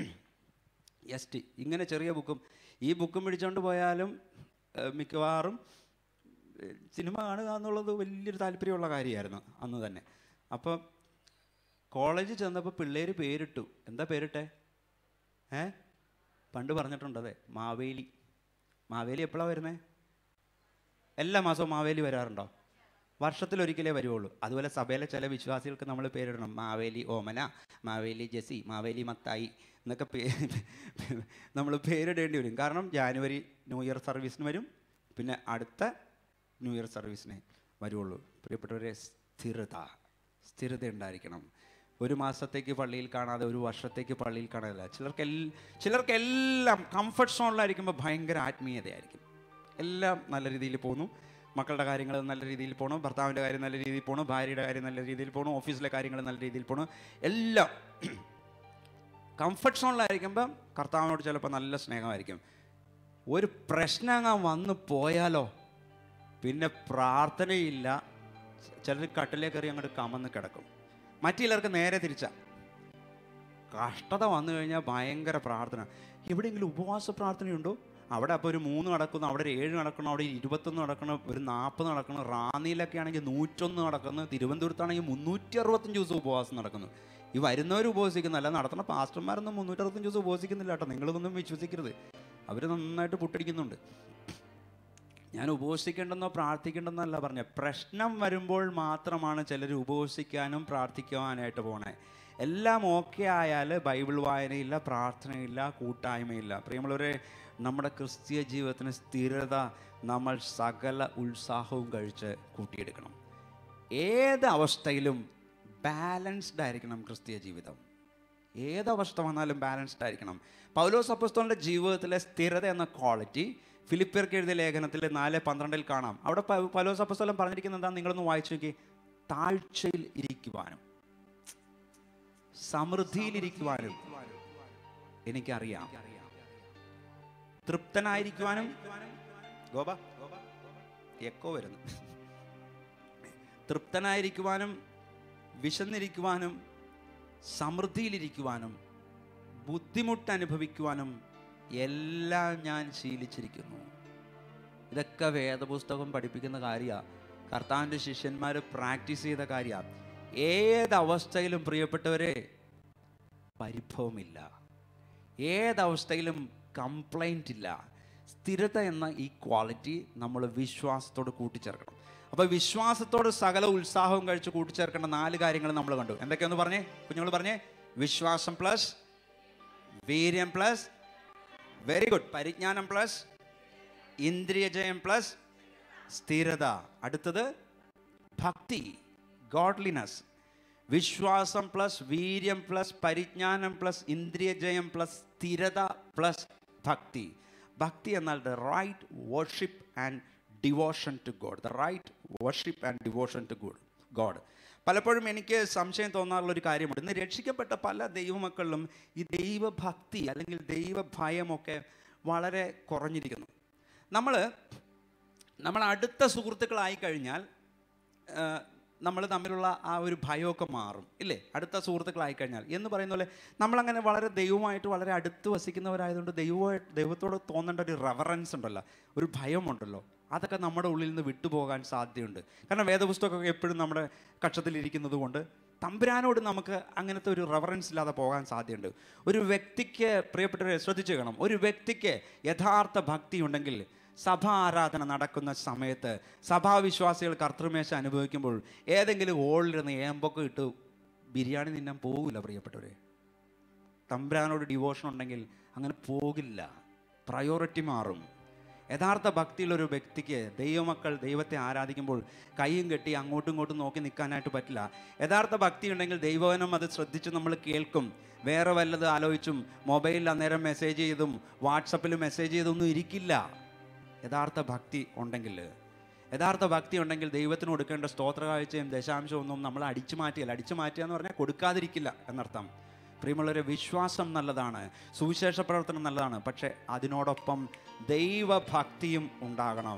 എസ് ടി ഇങ്ങനെ ചെറിയ ബുക്കും ഈ ബുക്കും പിടിച്ചുകൊണ്ട് പോയാലും ഏഹ്, മിക്കവാറും ഏഹ്, സിനിമ കാണുക എന്നുള്ളത് വലിയൊരു താല്പര്യമുള്ള കാര്യമായിരുന്നു അന്ന് തന്നെ അപ്പോൾ കോളേജിൽ ചെന്നപ്പോൾ പിള്ളേർ പേരിട്ടു എന്താ പേരിട്ടെ ഏ പണ്ട് പറഞ്ഞിട്ടുണ്ട് അതെ മാവേലി മാവേലി എപ്പോഴാണ് വരുന്നത് എല്ലാ മാസവും മാവേലി വരാറുണ്ടോ വർഷത്തിലൊരിക്കലേ വരുവുള്ളൂ അതുപോലെ സഭയിലെ ചില വിശ്വാസികൾക്ക് നമ്മൾ പേരിടണം മാവേലി ഓമന മാവേലി ജെസി മാവേലി മത്തായി എന്നൊക്കെ പേ നമ്മൾ പേരിടേണ്ടി വരും കാരണം ജാനുവരി ന്യൂ ഇയർ സർവീസിന് വരും പിന്നെ അടുത്ത ന്യൂ ഇയർ സർവീസിന് വരുള്ളൂ പ്രിയപ്പെട്ടവരെ സ്ഥിരത സ്ഥിരത ഉണ്ടായിരിക്കണം ഒരു മാസത്തേക്ക് പള്ളിയിൽ കാണാതെ ഒരു വർഷത്തേക്ക് പള്ളിയിൽ കാണാതില്ല ചിലർക്ക് എൽ ചിലർക്കെല്ലാം കംഫർട്ട് സോണിലായിരിക്കുമ്പോൾ ഭയങ്കര ആത്മീയതയായിരിക്കും എല്ലാം നല്ല രീതിയിൽ പോകുന്നു മക്കളുടെ കാര്യങ്ങൾ നല്ല രീതിയിൽ പോകണം ഭർത്താവിൻ്റെ കാര്യം നല്ല രീതിയിൽ പോകണം ഭാര്യയുടെ കാര്യം നല്ല രീതിയിൽ പോകണം ഓഫീസിലെ കാര്യങ്ങൾ നല്ല രീതിയിൽ പോകണം എല്ലാം കംഫർട്ട് സോണിലായിരിക്കുമ്പം കർത്താവിനോട് ചിലപ്പോൾ നല്ല സ്നേഹമായിരിക്കും ഒരു പ്രശ്നം അങ്ങ് വന്ന് പോയാലോ പിന്നെ പ്രാർത്ഥനയില്ല ചിലർ കട്ടിലേക്ക് കയറി അങ്ങോട്ട് കമന്ന് കിടക്കും മറ്റു ചിലർക്ക് നേരെ തിരിച്ച കഷ്ടത വന്നു കഴിഞ്ഞാൽ ഭയങ്കര പ്രാർത്ഥന എവിടെയെങ്കിലും ഉപവാസ പ്രാർത്ഥനയുണ്ടോ അവിടെ അപ്പോൾ ഒരു മൂന്ന് നടക്കുന്നു അവിടെ ഒരു ഏഴ് നടക്കണം അവിടെ ഒരു ഇരുപത്തൊന്ന് നടക്കണം ഒരു നാൽപ്പത് നടക്കണം റാന്നിയിലൊക്കെ ആണെങ്കിൽ നൂറ്റൊന്ന് നടക്കുന്നു തിരുവനന്തപുരത്താണെങ്കിൽ മുന്നൂറ്റി അറുപത്തഞ്ച് ദിവസം ഉപവാസം നടക്കുന്നു ഈ വരുന്നവർ ഉപവസിക്കുന്നു അല്ല നടത്തുന്ന പാസ്റ്റർമാരൊന്നും മുന്നൂറ്ററുപത്തഞ്ച് ദിവസം ഉപവസിക്കുന്നില്ല കേട്ടോ നിങ്ങളതൊന്നും വിശ്വസിക്കരുത് അവർ നന്നായിട്ട് പുട്ടടിക്കുന്നുണ്ട് ഞാൻ ഉപവസിക്കേണ്ടെന്നോ പ്രാർത്ഥിക്കേണ്ടെന്നല്ല പറഞ്ഞ പ്രശ്നം വരുമ്പോൾ മാത്രമാണ് ചിലർ ഉപവസിക്കാനും പ്രാർത്ഥിക്കുവാനായിട്ട് പോണേ എല്ലാം ഓക്കെ ആയാൽ ബൈബിൾ വായനയില്ല പ്രാർത്ഥനയില്ല കൂട്ടായ്മയില്ല പ്രിയമുള്ളവരെ നമ്മുടെ ക്രിസ്തീയ ജീവിതത്തിന് സ്ഥിരത നമ്മൾ സകല ഉത്സാഹവും കഴിച്ച് കൂട്ടിയെടുക്കണം ഏത് അവസ്ഥയിലും ബാലൻസ്ഡ് ആയിരിക്കണം ക്രിസ്തീയ ജീവിതം ഏതവസ്ഥ വന്നാലും ബാലൻസ്ഡ് ആയിരിക്കണം പൗലോസ് അപ്പസ്തോലിൻ്റെ ജീവിതത്തിലെ സ്ഥിരത എന്ന ക്വാളിറ്റി ഫിലിപ്പിയർക്ക് എഴുതിയ ലേഖനത്തിൽ നാല് പന്ത്രണ്ടിൽ കാണാം അവിടെ പ- പൗലോസ് അപ്പസ്തോലൻ പറഞ്ഞിരിക്കുന്നത് എന്താ നിങ്ങളൊന്ന് വായിച്ചു നോക്കി താഴ്ചയിൽ ഇരിക്കുവാനും സമൃദ്ധിയിലിരിക്കുവാനും എനിക്കറിയാം തൃപ്തനായിരിക്കുവാനും ഗോപ എക്കോ വരുന്നു തൃപ്തനായിരിക്കുവാനും വിശന്നിരിക്കുവാനും സമൃദ്ധിയിലിരിക്കുവാനും ബുദ്ധിമുട്ട് അനുഭവിക്കുവാനും എല്ലാം ഞാൻ ശീലിച്ചിരിക്കുന്നു ഇതൊക്കെ വേദപുസ്തകം പഠിപ്പിക്കുന്ന കാര്യമാണ് കർത്താവിൻ്റെ ശിഷ്യന്മാർ പ്രാക്ടീസ് ചെയ്ത കാര്യമാണ് ഏതവസ്ഥയിലും പ്രിയപ്പെട്ടവരെ പരിഭവമില്ല ഏതവസ്ഥയിലും കംപ്ലൈൻ്റ് ഇല്ല സ്ഥിരത എന്ന ഈ ക്വാളിറ്റി നമ്മൾ വിശ്വാസത്തോട് കൂട്ടിച്ചേർക്കണം അപ്പോൾ വിശ്വാസത്തോട് സകല ഉത്സാഹവും കഴിച്ച് കൂട്ടിച്ചേർക്കേണ്ട നാല് കാര്യങ്ങൾ നമ്മൾ കണ്ടു എന്തൊക്കെയൊന്ന് പറഞ്ഞേ കുഞ്ഞുങ്ങൾ പറഞ്ഞേ വിശ്വാസം പ്ലസ് വീര്യം പ്ലസ് വെരി ഗുഡ് പരിജ്ഞാനം പ്ലസ് ഇന്ദ്രിയജയം പ്ലസ് സ്ഥിരത അടുത്തത് ഭക്തി ഗോഡ്ലിനെസ് വിശ്വാസം പ്ലസ് വീര്യം പ്ലസ് പരിജ്ഞാനം പ്ലസ് ഇന്ദ്രിയജയം പ്ലസ് സ്ഥിരത പ്ലസ് ഭക്തി ഭക്തി എന്നാൽ the right worship and devotion to God the right worship and devotion to good God പലപ്പോഴും എനിക്ക് സംശയം തോന്നാറുള്ള ഒരു കാര്യമുണ്ട് ഇന്ന് രക്ഷിക്കപ്പെട്ട പല ദൈവമക്കളിലും ഈ ദൈവഭക്തി അല്ലെങ്കിൽ ദൈവഭയമൊക്കെ വളരെ കുറഞ്ഞിരിക്കുന്നു നമ്മൾ നമ്മൾ അടുത്ത സുഹൃത്തുക്കളായി കഴിഞ്ഞാൽ നമ്മൾ തമ്മിലുള്ള ആ ഒരു ഭയമൊക്കെ മാറും ഇല്ലേ അടുത്ത സുഹൃത്തുക്കളായി കഴിഞ്ഞാൽ എന്ന് പറയുന്ന പോലെ നമ്മളങ്ങനെ വളരെ ദൈവമായിട്ട് വളരെ അടുത്ത് വസിക്കുന്നവരായതുകൊണ്ട് ദൈവമായിട്ട് ദൈവത്തോട് തോന്നേണ്ട ഒരു റെവറൻസ് ഉണ്ടല്ലോ ഒരു ഭയമുണ്ടല്ലോ അതൊക്കെ നമ്മുടെ ഉള്ളിൽ നിന്ന് വിട്ടുപോകാൻ സാധ്യതയുണ്ട് കാരണം വേദപുസ്തകമൊക്കെ എപ്പോഴും നമ്മുടെ കക്ഷത്തിലിരിക്കുന്നത് കൊണ്ട് തമ്പുരാനോട് നമുക്ക് അങ്ങനത്തെ ഒരു റെവറൻസ് ഇല്ലാതെ പോകാൻ സാധ്യതയുണ്ട് ഒരു വ്യക്തിക്ക് പ്രിയപ്പെട്ടവരെ ശ്രദ്ധിച്ചു കാണണം ഒരു വ്യക്തിക്ക് യഥാർത്ഥ ഭക്തി ഉണ്ടെങ്കിൽ സഭ ആരാധന നടക്കുന്ന സമയത്ത് സഭാവിശ്വാസികൾ കർത്തൃമേശ അനുഭവിക്കുമ്പോൾ ഏതെങ്കിലും ഹോളിലിരുന്ന് ഏമ്പൊക്കെ ഇട്ട് ബിരിയാണി തിന്നാൻ പോകില്ല പ്രിയപ്പെട്ടവരെ തമ്പ്രാനോട് ഡിവോഷൻ ഉണ്ടെങ്കിൽ അങ്ങനെ പോകില്ല പ്രയോറിറ്റി മാറും യഥാർത്ഥ ഭക്തിയുള്ള ഒരു വ്യക്തിക്ക് ദൈവമക്കൾ ദൈവത്തെ ആരാധിക്കുമ്പോൾ കൈയും കെട്ടി അങ്ങോട്ടും ഇങ്ങോട്ടും നോക്കി നിൽക്കാനായിട്ട് പറ്റില്ല യഥാർത്ഥ ഭക്തി ഉണ്ടെങ്കിൽ ദൈവവനം അത് ശ്രദ്ധിച്ച് നമ്മൾ കേൾക്കും വേറെ വല്ലത് ആലോചിച്ചും മൊബൈലിൽ അന്നേരം മെസ്സേജ് ചെയ്തും വാട്സപ്പിൽ മെസ്സേജ് ചെയ്തൊന്നും ഇരിക്കില്ല യഥാർത്ഥ ഭക്തി ഉണ്ടെങ്കിൽ യഥാർത്ഥ ഭക്തി ഉണ്ടെങ്കിൽ ദൈവത്തിന് കൊടുക്കേണ്ട സ്തോത്ര കാഴ്ചയും ദശാംശവും ഒന്നും നമ്മൾ അടിച്ചു മാറ്റിയല്ല അടിച്ചു മാറ്റുക എന്ന് പറഞ്ഞാൽ കൊടുക്കാതിരിക്കില്ല എന്നർത്ഥം പ്രിയമുള്ളവരെ വിശ്വാസം നല്ലതാണ് സുവിശേഷ പ്രവർത്തനം നല്ലതാണ് പക്ഷേ അതിനോടൊപ്പം ദൈവഭക്തിയും ഉണ്ടാകണം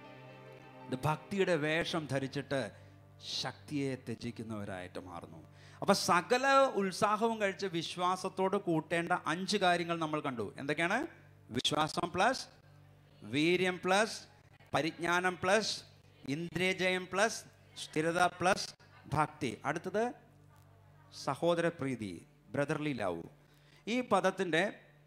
ഇത് ഭക്തിയുടെ വേഷം ധരിച്ചിട്ട് ശക്തിയെ ത്യജിക്കുന്നവരായിട്ട് മാറുന്നു അപ്പൊ സകല ഉത്സാഹവും കഴിച്ച് വിശ്വാസത്തോട് കൂട്ടേണ്ട അഞ്ച് കാര്യങ്ങൾ നമ്മൾ കണ്ടു എന്തൊക്കെയാണ് വിശ്വാസം പ്ലസ് വീര്യം പ്ലസ് പരിജ്ഞാനം പ്ലസ് ഇന്ദ്രിയജയം പ്ലസ് സ്ഥിരത പ്ലസ് ഭക്തി അടുത്തത് സഹോദര പ്രീതി ബ്രദർലി ലവ് ഈ പദത്തിൻ്റെ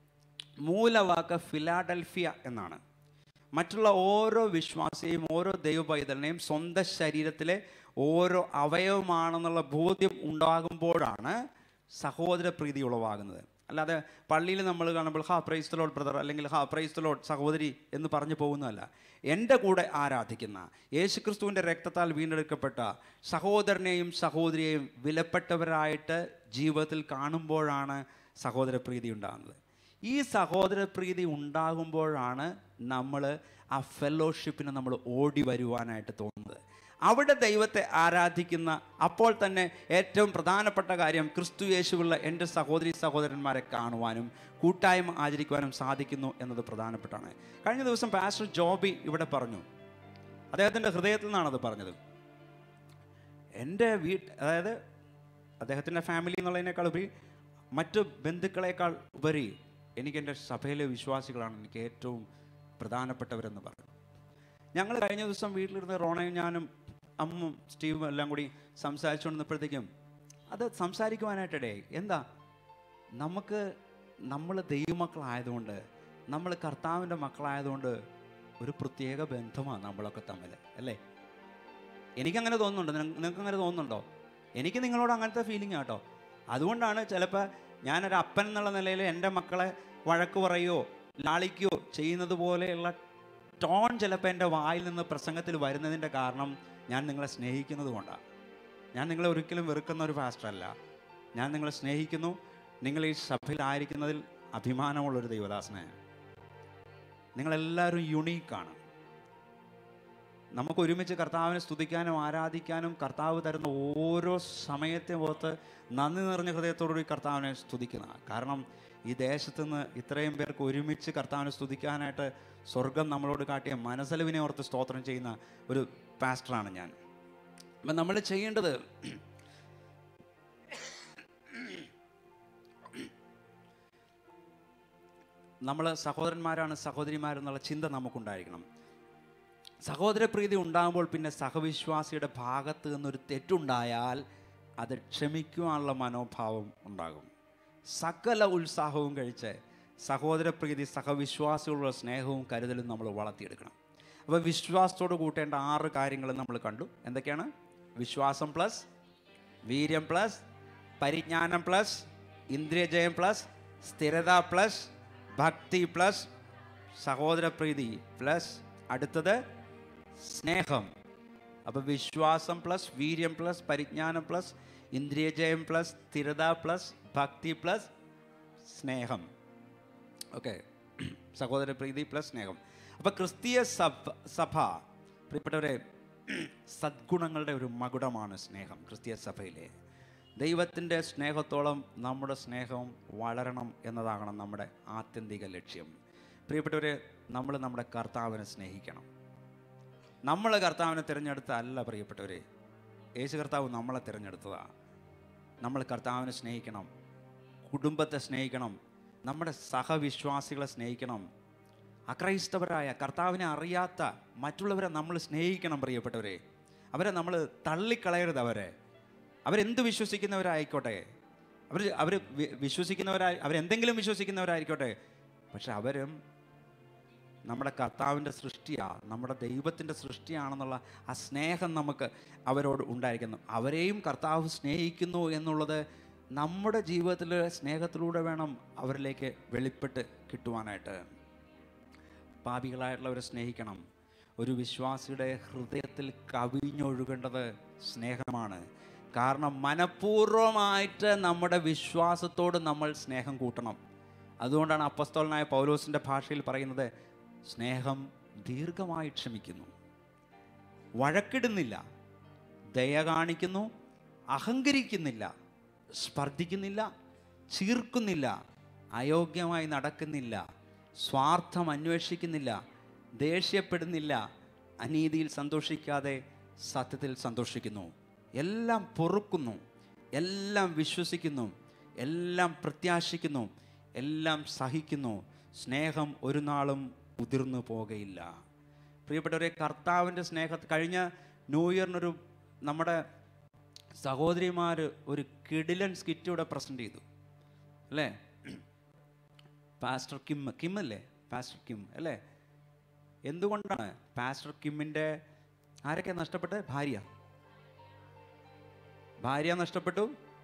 മൂലവാക്ക് ഫിലാഡൽഫിയ എന്നാണ് മറ്റുള്ള ഓരോ വിശ്വാസിയെയും ഓരോ ദൈവപൈതലിനെയും സ്വന്തം ശരീരത്തിലെ ഓരോ അവയവമാണെന്നുള്ള ബോധ്യം ഉണ്ടാകുമ്പോഴാണ് സഹോദര പ്രീതി ഉളവാകുന്നത് അല്ലാതെ പള്ളിയിൽ നമ്മൾ കാണുമ്പോൾ ഹാ പ്രൈസ് ലോഡ് ബ്രദർ അല്ലെങ്കിൽ ഹാ പ്രൈസ് ലോഡ് സഹോദരി എന്ന് പറഞ്ഞു പോകുന്നതല്ല എൻ്റെ കൂടെ ആരാധിക്കുന്ന യേശുക്രിസ്തുവിൻ്റെ രക്തത്താൽ വീണ്ടെടുക്കപ്പെട്ട സഹോദരനെയും സഹോദരിയെയും വിലപ്പെട്ടവരായിട്ട് ജീവിതത്തിൽ കാണുമ്പോഴാണ് സഹോദര പ്രീതി ഉണ്ടാകുന്നത് ഈ സഹോദര പ്രീതി ഉണ്ടാകുമ്പോഴാണ് നമ്മൾ ആ ഫെലോഷിപ്പിന് നമ്മൾ ഓടി വരുവാനായിട്ട് തോന്നുന്നത് അവിടെ ദൈവത്തെ ആരാധിക്കുന്ന അപ്പോൾ തന്നെ ഏറ്റവും പ്രധാനപ്പെട്ട കാര്യം ക്രിസ്തു യേശുവുള്ള എൻ്റെ സഹോദരി സഹോദരന്മാരെ കാണുവാനും കൂട്ടായ്മ ആചരിക്കുവാനും സാധിക്കുന്നു എന്നത് പ്രധാനപ്പെട്ടാണ് കഴിഞ്ഞ ദിവസം പാസ്റ്റർ ജോബി ഇവിടെ പറഞ്ഞു അദ്ദേഹത്തിൻ്റെ ഹൃദയത്തിൽ നിന്നാണ് അത് പറഞ്ഞത് എൻ്റെ വീട്ട് അതായത് അദ്ദേഹത്തിൻ്റെ ഫാമിലി എന്നുള്ളതിനേക്കാൾ ഉപരി മറ്റ് ബന്ധുക്കളെക്കാൾ ഉപരി എനിക്ക് എൻ്റെ സഭയിലെ വിശ്വാസികളാണ് എനിക്ക് ഏറ്റവും പ്രധാനപ്പെട്ടവരെന്ന് പറഞ്ഞു ഞങ്ങൾ കഴിഞ്ഞ ദിവസം വീട്ടിലിരുന്ന് റോണയും ഞാനും അമ്മും സ്റ്റീവും എല്ലാം കൂടി സംസാരിച്ചുകൊണ്ടിരുന്നപ്പോഴത്തേക്കും അത് സംസാരിക്കുവാനായിട്ടിടേ എന്താ നമുക്ക് നമ്മൾ ദൈവമക്കളായതുകൊണ്ട് നമ്മൾ കർത്താവിൻ്റെ മക്കളായതുകൊണ്ട് ഒരു പ്രത്യേക ബന്ധമാണ് നമ്മളൊക്കെ തമ്മിൽ അല്ലേ എനിക്കങ്ങനെ തോന്നുന്നുണ്ടോ നിങ്ങൾക്ക് അങ്ങനെ തോന്നുന്നുണ്ടോ എനിക്ക് നിങ്ങളോട് അങ്ങനത്തെ ഫീലിംഗ് ആട്ടോ അതുകൊണ്ടാണ് ചിലപ്പോൾ ഞാനൊരു അപ്പൻ എന്നുള്ള നിലയിൽ എൻ്റെ മക്കളെ വഴക്ക് പറയുകയോ ലാളിക്കുകയോ ചെയ്യുന്നത് പോലെയുള്ള ടോൺ ചിലപ്പോൾ എൻ്റെ വായിൽ നിന്ന് പ്രസംഗത്തിൽ വരുന്നതിൻ്റെ കാരണം ഞാൻ നിങ്ങളെ സ്നേഹിക്കുന്നത് കൊണ്ടാണ് ഞാൻ നിങ്ങളെ ഒരിക്കലും വെറുക്കുന്ന ഒരു പാസ്റ്ററല്ല ഞാൻ നിങ്ങളെ സ്നേഹിക്കുന്നു നിങ്ങൾ ഈ സഭയിലായിരിക്കുന്നതിൽ അഭിമാനമുള്ളൊരു ദൈവദാസനാണ് നിങ്ങളെല്ലാവരും യുണീക്കാണ് നമുക്ക് ഒരുമിച്ച് കർത്താവിനെ സ്തുതിക്കാനും ആരാധിക്കാനും കർത്താവ് തരുന്ന ഓരോ സമയത്തെ പുറത്ത് നന്ദി നിറഞ്ഞ ഹൃദയത്തോടുകൂടി കർത്താവിനെ സ്തുതിക്കുന്ന കാരണം ഈ ദേശത്ത് നിന്ന് ഇത്രയും പേർക്ക് ഒരുമിച്ച് കർത്താവിനെ സ്തുതിക്കാനായിട്ട് സ്വർഗം നമ്മളോട് കാട്ടിയ മനസ്സലിവിനെ ഓർത്ത് സ്തോത്രം ചെയ്യുന്ന ഒരു പാസ്റ്ററാണ് ഞാൻ അപ്പം നമ്മൾ ചെയ്യേണ്ടത് നമ്മൾ സഹോദരന്മാരാണ് സഹോദരിമാരെന്നുള്ള ചിന്ത നമുക്കുണ്ടായിരിക്കണം സഹോദരപ്രീതി ഉണ്ടാകുമ്പോൾ പിന്നെ സഹവിശ്വാസിയുടെ ഭാഗത്ത് നിന്നൊരു തെറ്റുണ്ടായാൽ അത് ക്ഷമിക്കുവാനുള്ള മനോഭാവം ഉണ്ടാകും സകല ഉത്സാഹവും കഴിച്ച് സഹോദരപ്രീതി സഹവിശ്വാസികളുടെ സ്നേഹവും കരുതലും നമ്മൾ വളർത്തിയെടുക്കണം അപ്പോൾ വിശ്വാസത്തോട് കൂട്ടേണ്ട ആറ് കാര്യങ്ങൾ നമ്മൾ കണ്ടു എന്തൊക്കെയാണ് വിശ്വാസം പ്ലസ് വീര്യം പ്ലസ് പരിജ്ഞാനം പ്ലസ് ഇന്ദ്രിയജയം പ്ലസ് സ്ഥിരത പ്ലസ് ഭക്തി പ്ലസ് സഹോദരപ്രീതി പ്ലസ് അടുത്തത് സ്നേഹം അപ്പോൾ വിശ്വാസം പ്ലസ് വീര്യം പ്ലസ് പരിജ്ഞാനം പ്ലസ് ഇന്ദ്രിയജയം പ്ലസ് സ്ഥിരത പ്ലസ് ഭക്തി പ്ലസ് സ്നേഹം ഓക്കെ സഹോദരപ്രീതി പ്ലസ് സ്നേഹം അപ്പോൾ ക്രിസ്തീയ സഭ സഭ പ്രിയപ്പെട്ടവരെ സദ്ഗുണങ്ങളുടെ ഒരു മകുടമാണ് സ്നേഹം ക്രിസ്തീയ സഭയിലെ ദൈവത്തിൻ്റെ സ്നേഹത്തോളം നമ്മുടെ സ്നേഹം വളരണം എന്നതാകണം നമ്മുടെ ആത്യന്തിക ലക്ഷ്യം പ്രിയപ്പെട്ടവരെ നമ്മൾ നമ്മുടെ കർത്താവിനെ സ്നേഹിക്കണം നമ്മൾ കർത്താവിനെ തിരഞ്ഞെടുത്തല്ല പ്രിയപ്പെട്ടവരെ യേശു കർത്താവ് നമ്മളെ തിരഞ്ഞെടുത്തതാണ് നമ്മൾ കർത്താവിനെ സ്നേഹിക്കണം കുടുംബത്തെ സ്നേഹിക്കണം നമ്മുടെ സഹവിശ്വാസികളെ സ്നേഹിക്കണം അക്രൈസ്തവരായ കർത്താവിനെ അറിയാത്ത മറ്റുള്ളവരെ നമ്മൾ സ്നേഹിക്കണം പ്രിയപ്പെട്ടവരെ അവരെ നമ്മൾ തള്ളിക്കളയരുത് അവരെ അവരെന്ത് വിശ്വസിക്കുന്നവരായിക്കോട്ടെ അവർ അവർ വിശ്വസിക്കുന്നവരായി അവരെന്തെങ്കിലും വിശ്വസിക്കുന്നവരായിരിക്കോട്ടെ പക്ഷെ അവരും നമ്മുടെ കർത്താവിൻ്റെ സൃഷ്ടിയാണ് നമ്മുടെ ദൈവത്തിൻ്റെ സൃഷ്ടിയാണെന്നുള്ള ആ സ്നേഹം നമുക്ക് അവരോട് ഉണ്ടായിരിക്കുന്നു അവരെയും കർത്താവ് സ്നേഹിക്കുന്നു എന്നുള്ളത് നമ്മുടെ ജീവിതത്തിൽ സ്നേഹത്തിലൂടെ വേണം അവരിലേക്ക് വെളിപ്പെട്ട് കിട്ടുവാനായിട്ട് പാപികളായിട്ടുള്ളവരെ സ്നേഹിക്കണം ഒരു വിശ്വാസിയുടെ ഹൃദയത്തിൽ കവിഞ്ഞൊഴുകേണ്ടത് സ്നേഹമാണ് കാരണം മനഃപൂർവ്വമായിട്ട് നമ്മുടെ വിശ്വാസത്തോട് നമ്മൾ സ്നേഹം കൂട്ടണം അതുകൊണ്ടാണ് അപ്പസ്തോലനായ പൗലോസിൻ്റെ ഭാഷയിൽ പറയുന്നത് സ്നേഹം ദീർഘമായി ക്ഷമിക്കുന്നു വഴക്കിടുന്നില്ല ദയ കാണിക്കുന്നു അഹങ്കരിക്കുന്നില്ല സ്പർദ്ധിക്കുന്നില്ല ചീർക്കുന്നില്ല അയോഗ്യമായി നടക്കുന്നില്ല സ്വാർത്ഥം അന്വേഷിക്കുന്നില്ല ദേഷ്യപ്പെടുന്നില്ല അനീതിയിൽ സന്തോഷിക്കാതെ സത്യത്തിൽ സന്തോഷിക്കുന്നു എല്ലാം പൊറുക്കുന്നു എല്ലാം വിശ്വസിക്കുന്നു എല്ലാം പ്രത്യാശിക്കുന്നു എല്ലാം സഹിക്കുന്നു സ്നേഹം ഒരു നാളും ഉതിർന്നു പോകുകയില്ല പ്രിയപ്പെട്ടവരെ കർത്താവിൻ്റെ സ്നേഹ കഴിഞ്ഞ ന്യൂ ഇയറിനൊരു നമ്മുടെ സഹോദരിമാർ ഒരു കിടിലൻ സ്കിറ്റ് ഇവിടെ പ്രസൻറ്റ് ചെയ്തു അല്ലേ പാസ്റ്റർ കിം കിം അല്ലേ പാസ്റ്റർ കിം അല്ലേ എന്തുകൊണ്ടാണ് പാസ്റ്റർ കിമ്മിൻ്റെ ആരൊക്കെ നഷ്ടപ്പെട്ടത് ഭാര്യ ഭാര്യ നഷ്ടപ്പെട്ടു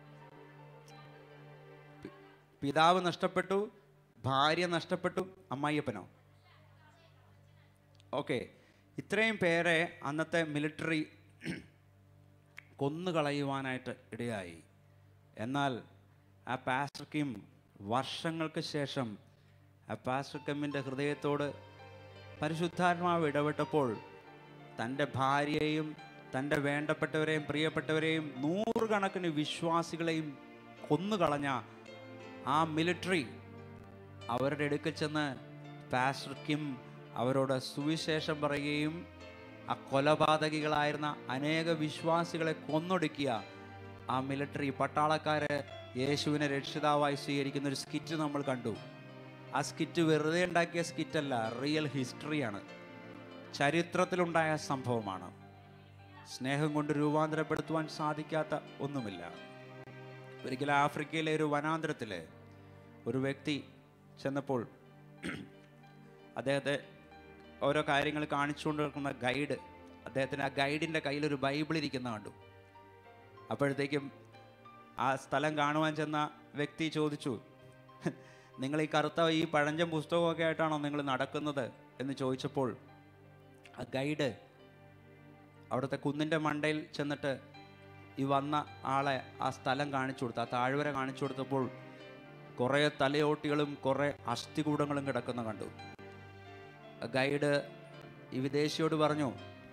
പി- പിതാവ് നഷ്ടപ്പെട്ടു ഭാര്യ നഷ്ടപ്പെട്ടു അമ്മായിയപ്പനോ ഓക്കെ ഇത്രയും പേരെ അന്നത്തെ മിലിറ്ററി കൊന്നുകളയുവാനായിട്ട് ഇടയായി എന്നാൽ ആ പാസ്റ്റർ കിം വർഷങ്ങൾക്ക് ശേഷം ആ പാസ്റ്റർ കിമ്മിൻ്റെ ഹൃദയത്തോട് പരിശുദ്ധാത്മാവ് ഇടപെട്ടപ്പോൾ തൻ്റെ ഭാര്യയെയും തൻ്റെ വേണ്ടപ്പെട്ടവരെയും പ്രിയപ്പെട്ടവരെയും നൂറുകണക്കിന് വിശ്വാസികളെയും കൊന്നുകളഞ്ഞ ആ മിലിറ്ററി അവരുടെ അടുക്കൽ ചെന്ന് പാസ്റ്റർ കിം അവരോട് സുവിശേഷം പറയുകയും ആ കൊലപാതകികളായിരുന്ന അനേക വിശ്വാസികളെ കൊന്നൊടുക്കിയ ആ മിലിറ്ററി പട്ടാളക്കാര് യേശുവിനെ രക്ഷിതാവായി സ്വീകരിക്കുന്ന ഒരു സ്കിറ്റ് നമ്മൾ കണ്ടു ആ സ്കിറ്റ് വെറുതെ ഉണ്ടാക്കിയ സ്കിറ്റല്ല റിയൽ ഹിസ്റ്ററിയാണ് ചരിത്രത്തിലുണ്ടായ സംഭവമാണ് സ്നേഹം കൊണ്ട് രൂപാന്തരപ്പെടുത്തുവാൻ സാധിക്കാത്ത ഒന്നുമില്ല ഒരിക്കൽ ആഫ്രിക്കയിലെ ഒരു വനാന്തരത്തിൽ ഒരു വ്യക്തി ചെന്നപ്പോൾ അദ്ദേഹത്തെ ഓരോ കാര്യങ്ങൾ കാണിച്ചുകൊണ്ട് നിൽക്കുന്ന ഗൈഡ് അദ്ദേഹത്തിന് ആ ഗൈഡിൻ്റെ കയ്യിലൊരു ബൈബിൾ ഇരിക്കുന്ന കണ്ടു അപ്പോഴത്തേക്കും ആ സ്ഥലം കാണുവാൻ ചെന്ന വ്യക്തി ചോദിച്ചു നിങ്ങൾ ഈ കറുത്ത ഈ പഴഞ്ചൻ പുസ്തകമൊക്കെ ആയിട്ടാണോ നിങ്ങൾ നടക്കുന്നത് എന്ന് ചോദിച്ചപ്പോൾ ആ ഗൈഡ് അവിടുത്തെ കുന്നിൻ്റെ മണ്ടയിൽ ചെന്നിട്ട് ഈ വന്ന ആളെ ആ സ്ഥലം കാണിച്ചു കൊടുത്തു ആ താഴ്വര കാണിച്ചു കൊടുത്തപ്പോൾ കുറേ തലയോട്ടികളും കുറേ അസ്ഥികൂടങ്ങളും കിടക്കുന്ന കണ്ടു ആ ഗൈഡ് ഈ വിദേശിയോട് പറഞ്ഞു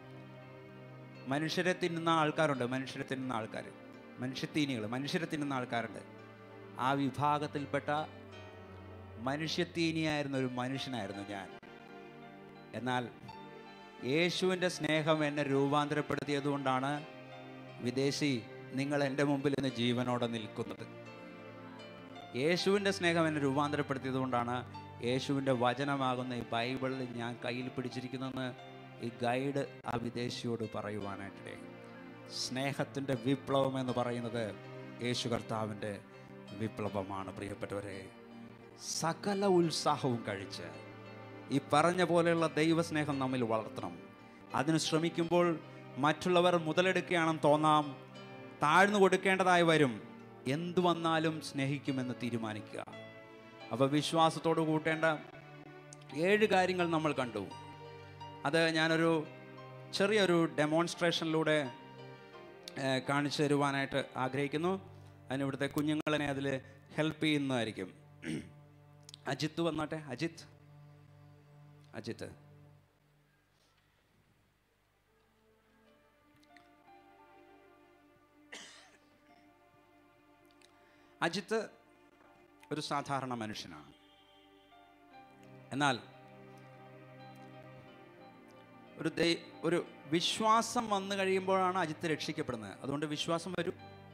മനുഷ്യരെ തിന്നുന്ന ആൾക്കാരുണ്ട് മനുഷ്യരെ തിന്നുന്ന ആൾക്കാർ മനുഷ്യത്തീനികൾ മനുഷ്യരെ തിന്നുന്ന ആൾക്കാരുണ്ട് ആ വിഭാഗത്തിൽപ്പെട്ട മനുഷ്യത്തീനിയായിരുന്ന ഒരു മനുഷ്യനായിരുന്നു ഞാൻ എന്നാൽ യേശുവിൻ്റെ സ്നേഹം എന്നെ രൂപാന്തരപ്പെടുത്തിയതുകൊണ്ടാണ് വിദേശി നിങ്ങൾ എൻ്റെ മുമ്പിൽ ഇന്ന് ജീവനോടെ നിൽക്കുന്നത് യേശുവിൻ്റെ സ്നേഹം എന്നെ രൂപാന്തരപ്പെടുത്തിയതുകൊണ്ടാണ് യേശുവിൻ്റെ വചനമാകുന്ന ഈ ബൈബിളിൽ ഞാൻ കയ്യിൽ പിടിച്ചിരിക്കുന്നതെന്ന് ഈ ഗൈഡ് ആ വിദേശിയോട് പറയുവാനായിട്ടിടെ സ്നേഹത്തിൻ്റെ വിപ്ലവം എന്ന് പറയുന്നത് യേശു കർത്താവിൻ്റെ വിപ്ലവമാണ് പ്രിയപ്പെട്ടവരെ സകല ഉത്സാഹവും കഴിച്ച് ഈ പറഞ്ഞ പോലെയുള്ള ദൈവസ്നേഹം നമ്മിൽ വളർത്തണം അതിന് ശ്രമിക്കുമ്പോൾ മറ്റുള്ളവർ മുതലെടുക്കുകയാണെന്ന് തോന്നാം താഴ്ന്നു കൊടുക്കേണ്ടതായി വരും എന്തു വന്നാലും സ്നേഹിക്കുമെന്ന് തീരുമാനിക്കുക അപ്പോൾ വിശ്വാസത്തോട് കൂട്ടേണ്ട ഏഴ് കാര്യങ്ങൾ നമ്മൾ കണ്ടു അത് ഞാനൊരു ചെറിയൊരു ഡെമോൺസ്ട്രേഷനിലൂടെ ഏഹ്, കാണിച്ചു തരുവാനായിട്ട് ആഗ്രഹിക്കുന്നു അതിന് ഇവിടുത്തെ കുഞ്ഞുങ്ങളെ അതിൽ ഹെൽപ്പ് ചെയ്യുന്നതായിരിക്കും അജിത്ത് വന്നാട്ടെ അജിത്ത് അജിത്ത് അജിത്ത് ഒരു സാധാരണ മനുഷ്യനാണ് എന്നാൽ ഒരു ദൈ ഒരു വിശ്വാസം വന്നു കഴിയുമ്പോഴാണ് അജിത്ത് രക്ഷിക്കപ്പെടുന്നത് അതുകൊണ്ട് വിശ്വാസം വരും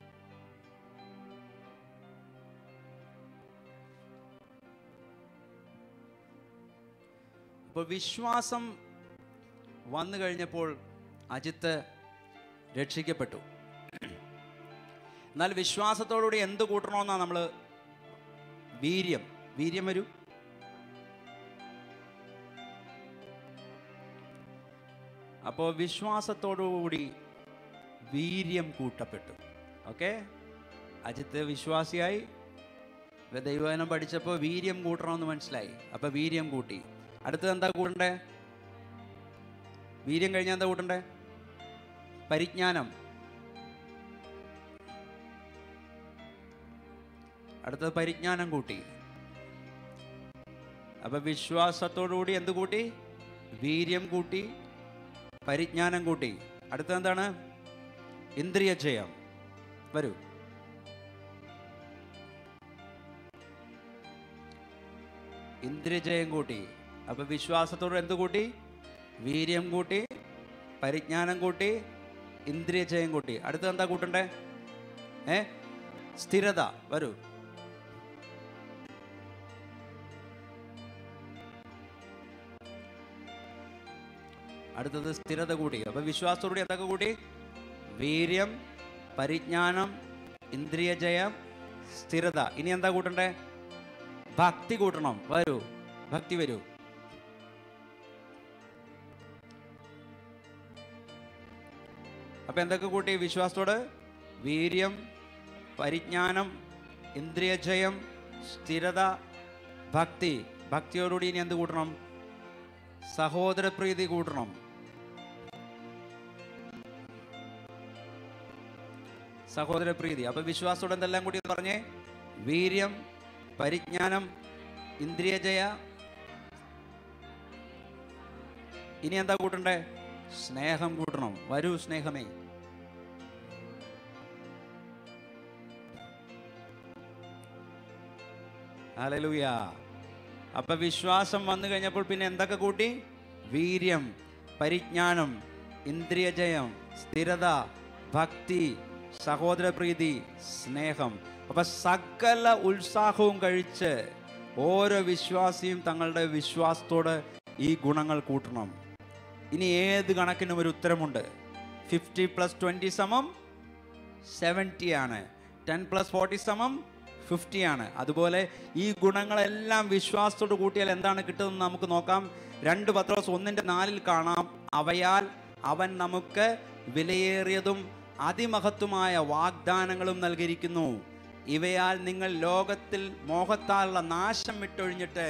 അപ്പോൾ വിശ്വാസം വന്നു കഴിഞ്ഞപ്പോൾ അജിത്ത് രക്ഷിക്കപ്പെട്ടു എന്നാൽ വിശ്വാസത്തോടുകൂടി എന്ത് കൂട്ടണമെന്നാണ് നമ്മൾ വീര്യം വീര്യം വരൂ അപ്പോൾ വിശ്വാസത്തോടുകൂടി വീര്യം കൂട്ടപ്പെട്ടു ഓക്കെ അജിത്ത് വിശ്വാസിയായി ഇപ്പൊ ദൈവവചനം പഠിച്ചപ്പോൾ വീര്യം കൂട്ടണമെന്ന് മനസ്സിലായി അപ്പൊ വീര്യം കൂട്ടി അടുത്തത് എന്താ കൂട്ടണ്ടേ വീര്യം കഴിഞ്ഞാൽ എന്താ കൂട്ടണ്ടേ പരിജ്ഞാനം അടുത്തത് പരിജ്ഞാനം കൂട്ടി അപ്പൊ വിശ്വാസത്തോടുകൂടി എന്ത് കൂട്ടി വീര്യം കൂട്ടി പരിജ്ഞാനം കൂട്ടി അടുത്തത് എന്താണ് ഇന്ദ്രിയ ജയം വരൂ ഇന്ദ്രിയജയം കൂട്ടി അപ്പൊ വിശ്വാസത്തോട് എന്ത് കൂട്ടി വീര്യം കൂട്ടി പരിജ്ഞാനം കൂട്ടി ഇന്ദ്രിയജയം കൂട്ടി അടുത്തത് എന്താ കൂട്ടണ്ടേ ഏ സ്ഥിരത വരൂ അടുത്തത് സ്ഥിരത കൂട്ടി അപ്പൊ വിശ്വാസത്തോടുകൂടി എന്തൊക്കെ കൂട്ടി വീര്യം പരിജ്ഞാനം ഇന്ദ്രിയജയം സ്ഥിരത ഇനി എന്താ കൂട്ടണ്ടേ ഭക്തി കൂട്ടണം വരൂ ഭക്തി വരൂ അപ്പൊ എന്തൊക്കെ കൂട്ടി വിശ്വാസത്തോട് വീര്യം പരിജ്ഞാനം ഇന്ദ്രിയജയം സ്ഥിരത ഭക്തി ഭക്തിയോടുകൂടി ഇനി എന്ത് കൂട്ടണം സഹോദരപ്രീതി കൂട്ടണം സഹോദരപ്രീതി അപ്പൊ വിശ്വാസത്തോടെ എന്തെല്ലാം കൂടി പറഞ്ഞേ വീര്യം പരിജ്ഞാനം ഇന്ദ്രിയജയ ഇനി എന്താ കൂട്ടണ്ടേ സ്നേഹം കൂട്ടണം വരൂ സ്നേഹമേ ഹല്ലേലൂയ അപ്പൊ വിശ്വാസം വന്നു കഴിഞ്ഞപ്പോൾ പിന്നെ എന്തൊക്കെ കൂട്ടി വീര്യം പരിജ്ഞാനം ഇന്ദ്രിയജയം സ്ഥിരത ഭക്തി സഹോദരപ്രീതി സ്നേഹം അപ്പൊ സകല ഉത്സാഹവും കഴിച്ച് ഓരോ വിശ്വാസിയും തങ്ങളുടെ വിശ്വാസത്തോട് ഈ ഗുണങ്ങൾ കൂട്ടണം ഇനി ഏത് കണക്കിനും ഒരു ഉത്തരമുണ്ട് ഫിഫ്റ്റി പ്ലസ് ട്വൻറ്റി സമം സെവൻറ്റി ആണ് ടെൻ പ്ലസ് ഫോർട്ടി സമം ഫിഫ്റ്റി ആണ് അതുപോലെ ഈ ഗുണങ്ങളെല്ലാം വിശ്വാസത്തോട് കൂട്ടിയാൽ എന്താണ് കിട്ടുന്നത് നമുക്ക് നോക്കാം രണ്ട് പത്രോസ് ഒന്നിൻ്റെ നാലിൽ കാണാം അവയാൽ അവൻ നമുക്ക് വിലയേറിയതും അതിമഹത്വമായ വാഗ്ദാനങ്ങളും നൽകിയിരിക്കുന്നു ഇവയാൽ നിങ്ങൾ ലോകത്തിൽ മോഹത്താലുള്ള നാശം വിട്ടൊഴിഞ്ഞിട്ട്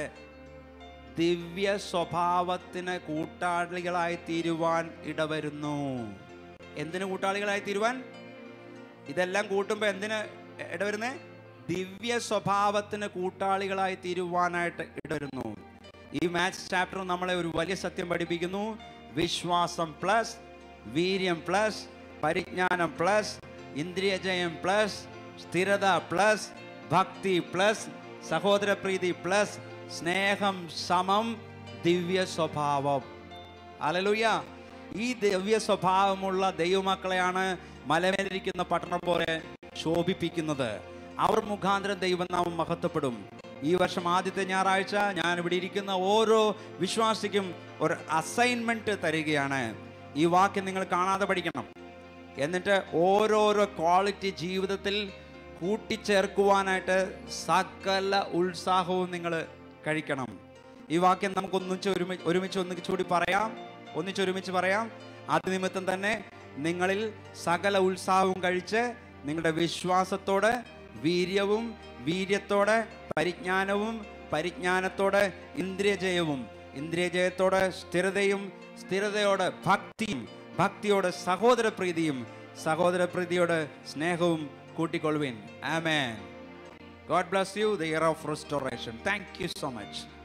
ദിവ്യ സ്വഭാവത്തിന് കൂട്ടാളികളായി തീരുവാൻ ഇടവരുന്നു എന്തിന് കൂട്ടാളികളായി തീരുവാൻ ഇതെല്ലാം കൂട്ടുമ്പോൾ എന്തിന് ഇടവരുന്നേ ദിവ്യ സ്വഭാവത്തിന് കൂട്ടാളികളായി തീരുവാനായിട്ട് ഇടവരുന്നു ഈ മാത്സ് ചാപ്റ്റർ നമ്മളെ ഒരു വലിയ സത്യം പഠിപ്പിക്കുന്നു വിശ്വാസം പ്ലസ് വീര്യം പ്ലസ് പരിജ്ഞാനം പ്ലസ് ഇന്ദ്രിയജയം പ്ലസ് സ്ഥിരത പ്ലസ് ഭക്തി പ്ലസ് സഹോദരപ്രീതി പ്ലസ് സ്നേഹം സമം ദിവ്യ സ്വഭാവം അലലുയ്യ ഈ ദിവ്യ സ്വഭാവമുള്ള ദൈവമക്കളെയാണ് മലമേലിരിക്കുന്ന പട്ടണം പോലെ ശോഭിപ്പിക്കുന്നത് അവർ മുഖാന്തരം ദൈവനാമം മഹത്വപ്പെടും ഈ വർഷം ആദ്യത്തെ ഞായറാഴ്ച ഞാൻ ഇവിടെ ഇരിക്കുന്ന ഓരോ വിശ്വാസിക്കും ഒരു അസൈൻമെന്റ് തരികയാണ് ഈ വാക്യം നിങ്ങൾ കാണാതെ പഠിക്കണം എന്നിട്ട് ഓരോരോ ക്വാളിറ്റി ജീവിതത്തിൽ കൂട്ടിച്ചേർക്കുവാനായിട്ട് സകല ഉത്സാഹവും നിങ്ങൾ കഴിക്കണം ഈ വാക്യം നമുക്ക് ഒന്നിച്ച് ഒരുമിച്ച് ഒരുമിച്ച് ഒന്നിച്ചുകൂടി പറയാം ഒന്നിച്ചൊരുമിച്ച് പറയാം അത് നിമിത്തം തന്നെ നിങ്ങളിൽ സകല ഉത്സാഹവും കഴിച്ച് നിങ്ങളുടെ വിശ്വാസത്തോടെ വീര്യവും വീര്യത്തോടെ പരിജ്ഞാനവും പരിജ്ഞാനത്തോടെ ഇന്ദ്രിയജയവും ഇന്ദ്രിയജയത്തോടെ സ്ഥിരതയും സ്ഥിരതയോടെ ഭക്തിയും ഭക്തിയോടെ സഹോദരപ്രീതിയും സഹോദരപ്രീതിയോടെ സ്നേഹവും കൂട്ടിക്കൊള്ളുവിൻ ആമേൻ God bless you the year of restoration thank you so much